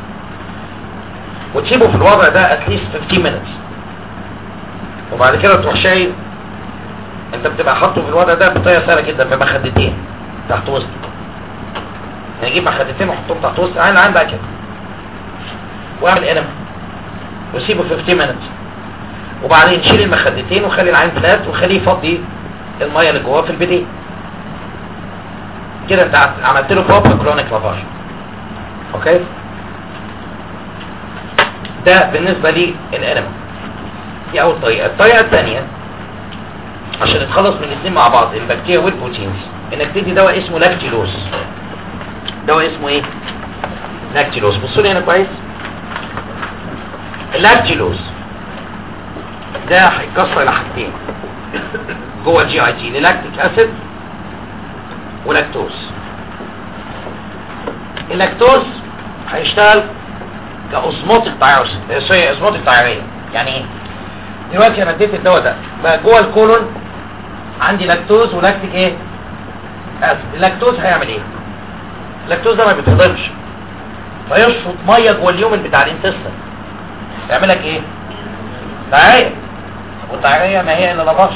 وتسيبه في الوضع ده اتليست 15 minutes وبعد كده تروح شايل انت بتبقى حاطه في الوضع ده بطريقه سهله جدا بمخدتين تحت وسط يعني اجيب مخدتين واحطهم تحت وسط عين عين بقى كده واعمل انم وسيبه 15 minutes وبعدين شيل المخدتين وخلي العين فلات وخليه يفضي الميه اللي جواه في البدايه كده انت عملت له بروبر كرونيك لافاج اوكي ده بالنسبه لي الانما دي اول طريقه الطريقه الثانيه عشان نتخلص من الاثنين مع بعض البكتيريا والبروتينز انك تدي دواء اسمه لاكتيلوز دواء اسمه ايه لاكتيلوز بصوا لي هنا كويس اللاكتيلوز ده هيتكسر لحاجتين جوه الجي اي تي للاكتيك اسيد ولاكتوز اللاكتوز هيشتغل كاوزموتيك دايورس سوري اوزموتيك دايريه يعني ايه دلوقتي انا اديت الدواء ده بقى جوه الكولون عندي لاكتوز ولاكتيك ايه اسيد اللاكتوز هيعمل ايه اللاكتوز ده ما بيتهضمش فيشفط ميه جوه اليومن بتاع الانتستين يعمل لك ايه دايريه والدايريه ما هي الا لبش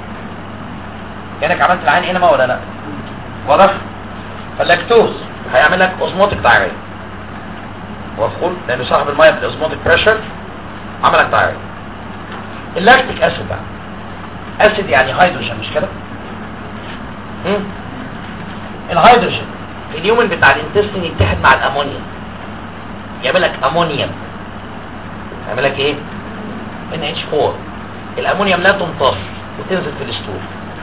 كانك عملت العين انما ولا لا واضح فاللاكتوز هيعمل لك اوزموتيك دايريه مفهوم لانه صاحب الميه بالاوزموتيك بريشر عمل لك دايريه اللاكتيك اسيد بقى اسيد يعني هيدروجين مش كده مم؟ الهيدروجين في اليومن بتاع الانتستين يتحد مع الامونيا يعمل لك امونيوم يعمل لك ايه NH4 الامونيوم لا تمتص وتنزل في الاسطول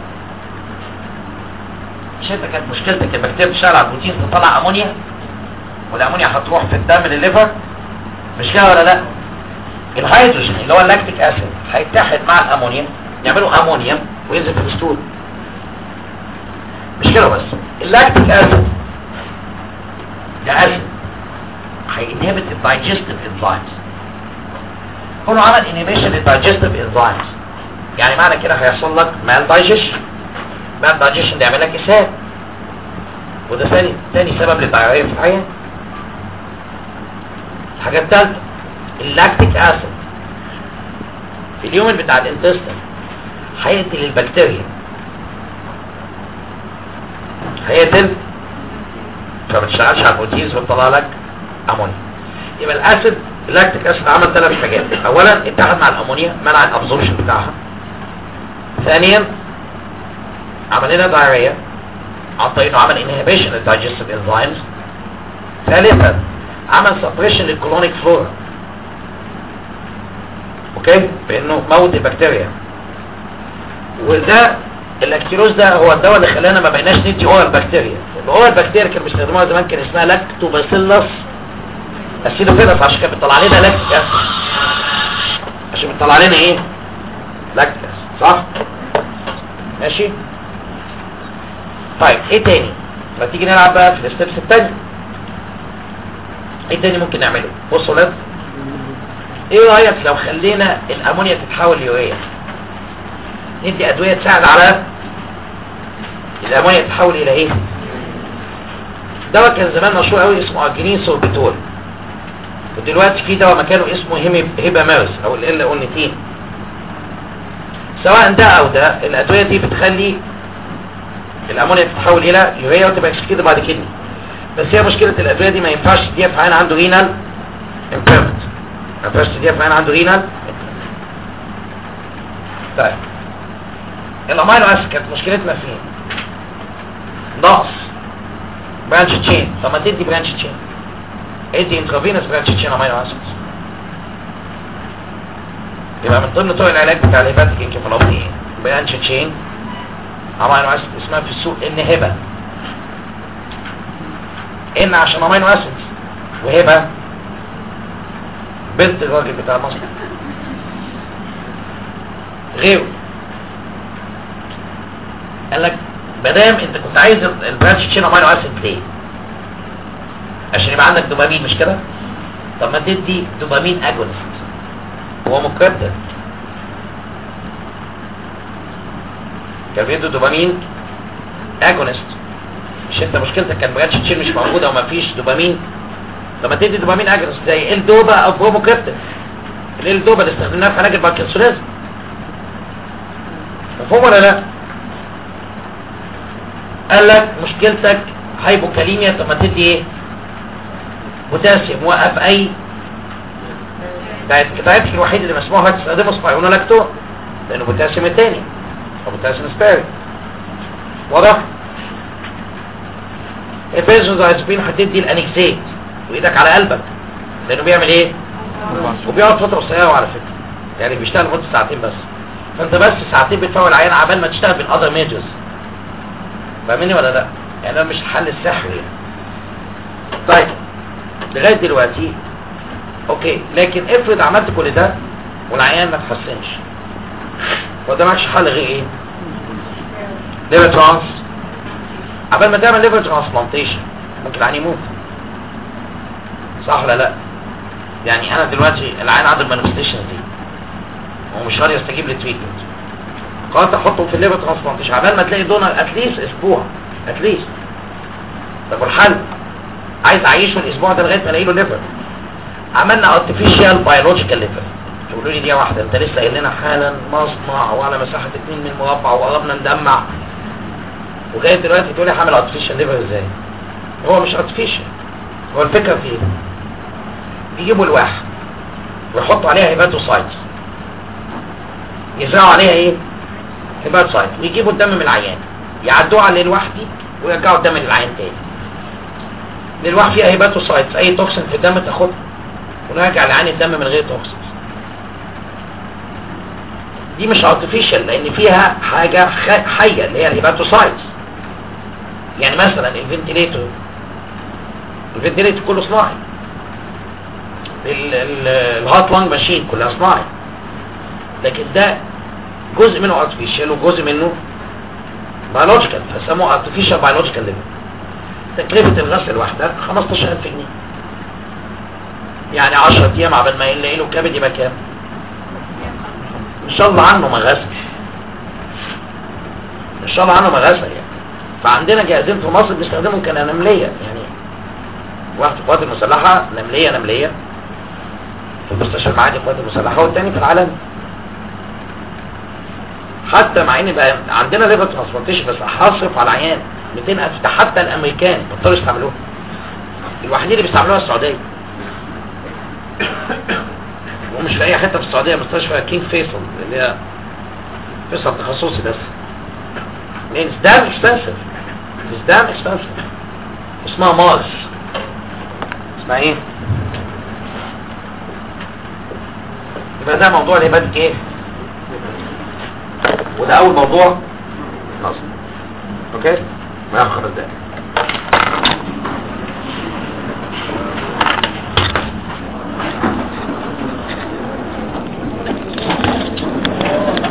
مش انت كانت مشكلتك البكتيريا بتشتغل على البروتين تطلع امونيا والامونيا هتروح في الدم للليفر مش كده ولا لا الهيدروجين اللي هو اللاكتيك اسيد هيتحد مع الامونيوم يعملوا امونيوم وينزل في الاسطول مش كده بس اللاكتيك اسيد ده اسيد هينهبت الدايجستيف انزيمز كونه عمل انهبيشن للدايجستيف انزيمز يعني معنى كده هيحصل لك مال دايجيشن مال دايجيشن ده يعمل لك اسهال وده ثاني ثاني سبب للدايريه في الحياه الحاجه الثالثه اللاكتيك اسيد في اليوم بتاع الانتستين هيقتل البكتيريا هيقتل فما بتشتغلش على البروتينز وتطلع لك امونيا يبقى الاسيد اللاكتيك اسيد عمل ثلاث حاجات اولا اتحد مع الامونيا منع الابزوربشن بتاعها ثانيا عمل لنا دايريا عن طريق انه عمل انهبيشن للدايجستيف انزيمز ثالثا عمل سبريشن للكولونيك فلورا اوكي بانه موت البكتيريا وده الاكتيروز ده هو الدواء اللي خلانا ما بقيناش ندي اورال بكتيريا الاورال بكتيريا كانوا بيستخدموها زمان كان اسمها لاكتوباسيلس اسيدوفيلس عشان كانت بتطلع لنا لاكتيك اسيد عشان بتطلع لنا ايه لاكتيك اسيد صح ماشي طيب ايه تاني ما تيجي نلعب بقى في الستبس التانية ايه تاني ممكن نعمله بصوا ولاد ايه رايك لو خلينا الامونيا تتحول ليوريا ندي ادويه تساعد على الامونيا تتحول الى ايه دواء كان زمان مشهور قوي اسمه اجنين سوربيتول ودلوقتي في دواء مكانه اسمه هيباميرس او ال اونيتين سواء ده او ده الادويه دي بتخلي الامونيا تتحول الى يوريا وتبقى كده بعد كده بس هي مشكله الادويه دي ما ينفعش تديها في عين عنده رينال امبيرمنت ما ينفعش تديها في عين عنده رينال طيب الامينو اسيد كانت مشكلتنا فين نقص برانش تشين طب ما تدي برانش تشين ادي انترافينوس برانش تشين امينو اسيد يبقى من ضمن طرق العلاج بتاع الهيباتيك انكفالوباتي ايه برانش تشين امينو اسيد اسمها في السوق النهبه ان عشان امينو اسيد وهبه بنت الراجل بتاع مصر غيره قال لك مادام انت كنت عايز البرانش تشين امينو اسيد ليه عشان يبقى عندك دوبامين مش كده طب ما تدي دوبامين اجونست هو مكدر كان بيدوا دوبامين اجونست مش انت مشكلتك كان برانش تشين مش موجوده وما فيش دوبامين طب ما تدي دوبامين اجونست زي الدوبا او بروموكريبتين الدوبا اللي استخدمناها في علاج الباركنسونيزم مفهوم ولا لا قال لك مشكلتك هايبوكاليميا طب ما تدي ايه بوتاسيوم وقف اي دايت الوحيد اللي مسموح لك تستخدمه سبايرونولاكتون لانه بوتاسيوم الثاني او بوتاسيوم سبيري واضح البيزوزايزبين هتدي الانكزيت وايدك على قلبك لانه بيعمل ايه وبيقعد فتره قصيره على فكره يعني بيشتغل مده ساعتين بس فانت بس ساعتين بتفوق العيان عبال ما تشتغل في الاذر ميجرز فاهمني ولا لا يعني ده مش الحل السحري يعني. طيب لغايه دلوقتي اوكي لكن افرض عملت كل ده والعيان ما تحسنش قدامكش حل غير ايه ليفر ترانس عبال ما تعمل ليفر ترانسبلانتيشن ممكن العيان يموت صح ولا لا يعني انا دلوقتي العيان عنده المانيفستيشن دي هو مش راضي يستجيب للتريتمنت قررت احطه في الليفر ترانسبلانتيشن عبال ما تلاقي دونر اتليست اسبوع اتليست طب والحل عايز اعيشه الاسبوع ده لغايه ما الاقي له ليفر عملنا ارتفيشال بيولوجيكال ليفر تقولوا لي دي واحده انت لسه قايل لنا حالا مصنع وعلى مساحه 2 من المربع وقربنا ندمع وجاي دلوقتي تقول لي هعمل ارتفيشال ليفر ازاي هو مش ارتفيشال هو الفكره في ايه يجيبوا الواحد ويحطوا عليها هيباتوسايتس يزرعوا عليها ايه هيباتوسايتس ويجيبوا الدم من العيان يعدوه على الواحد دي ويرجعوا الدم للعيان تاني للواحد فيها هيباتوسايتس اي توكسين في الدم تاخدها ونرجع لعين الدم من غير توكسين دي مش ارتفيشال لان فيها حاجة خ- حية اللي هي الهيباتوسايتس يعني مثلا الفنتليتور الفنتليتور كله صناعي ال- ال- الهارت لانج ماشين كلها صناعي لكن ده جزء منه ارتفيشال وجزء منه بيولوجيكال فسموه ارتفيشال بيولوجيكال ليفل تكلفة الغسل الواحدة 15000 جنيه يعني 10 ايام عبال ما يلاقي له كبد يبقى كام ان شاء الله عنه ما غسل ان شاء الله عنه ما غسل يعني فعندنا جهازين في مصر بيستخدمهم كنملية يعني واحد في القوات المسلحة نملية نملية في مستشفى المعادي القوات المسلحة والتاني في العالم حتى مع ان بقى عندنا ليفر ترانسبلانتيشن بس هصرف على العيان 200000 ده حتى الامريكان ما بطلوا يستعملوها الوحيدين اللي بيستعملوها السعوديه ومش في اي حته في السعوديه مستشفى كينج فيصل اللي هي فيصل تخصصي بس لان it's damn expensive it's damn expensive اسمها مارس اسمها ايه يبقى ده موضوع الهبات ايه وده اول موضوع خلاص اوكي ما ياخد خمس دقايق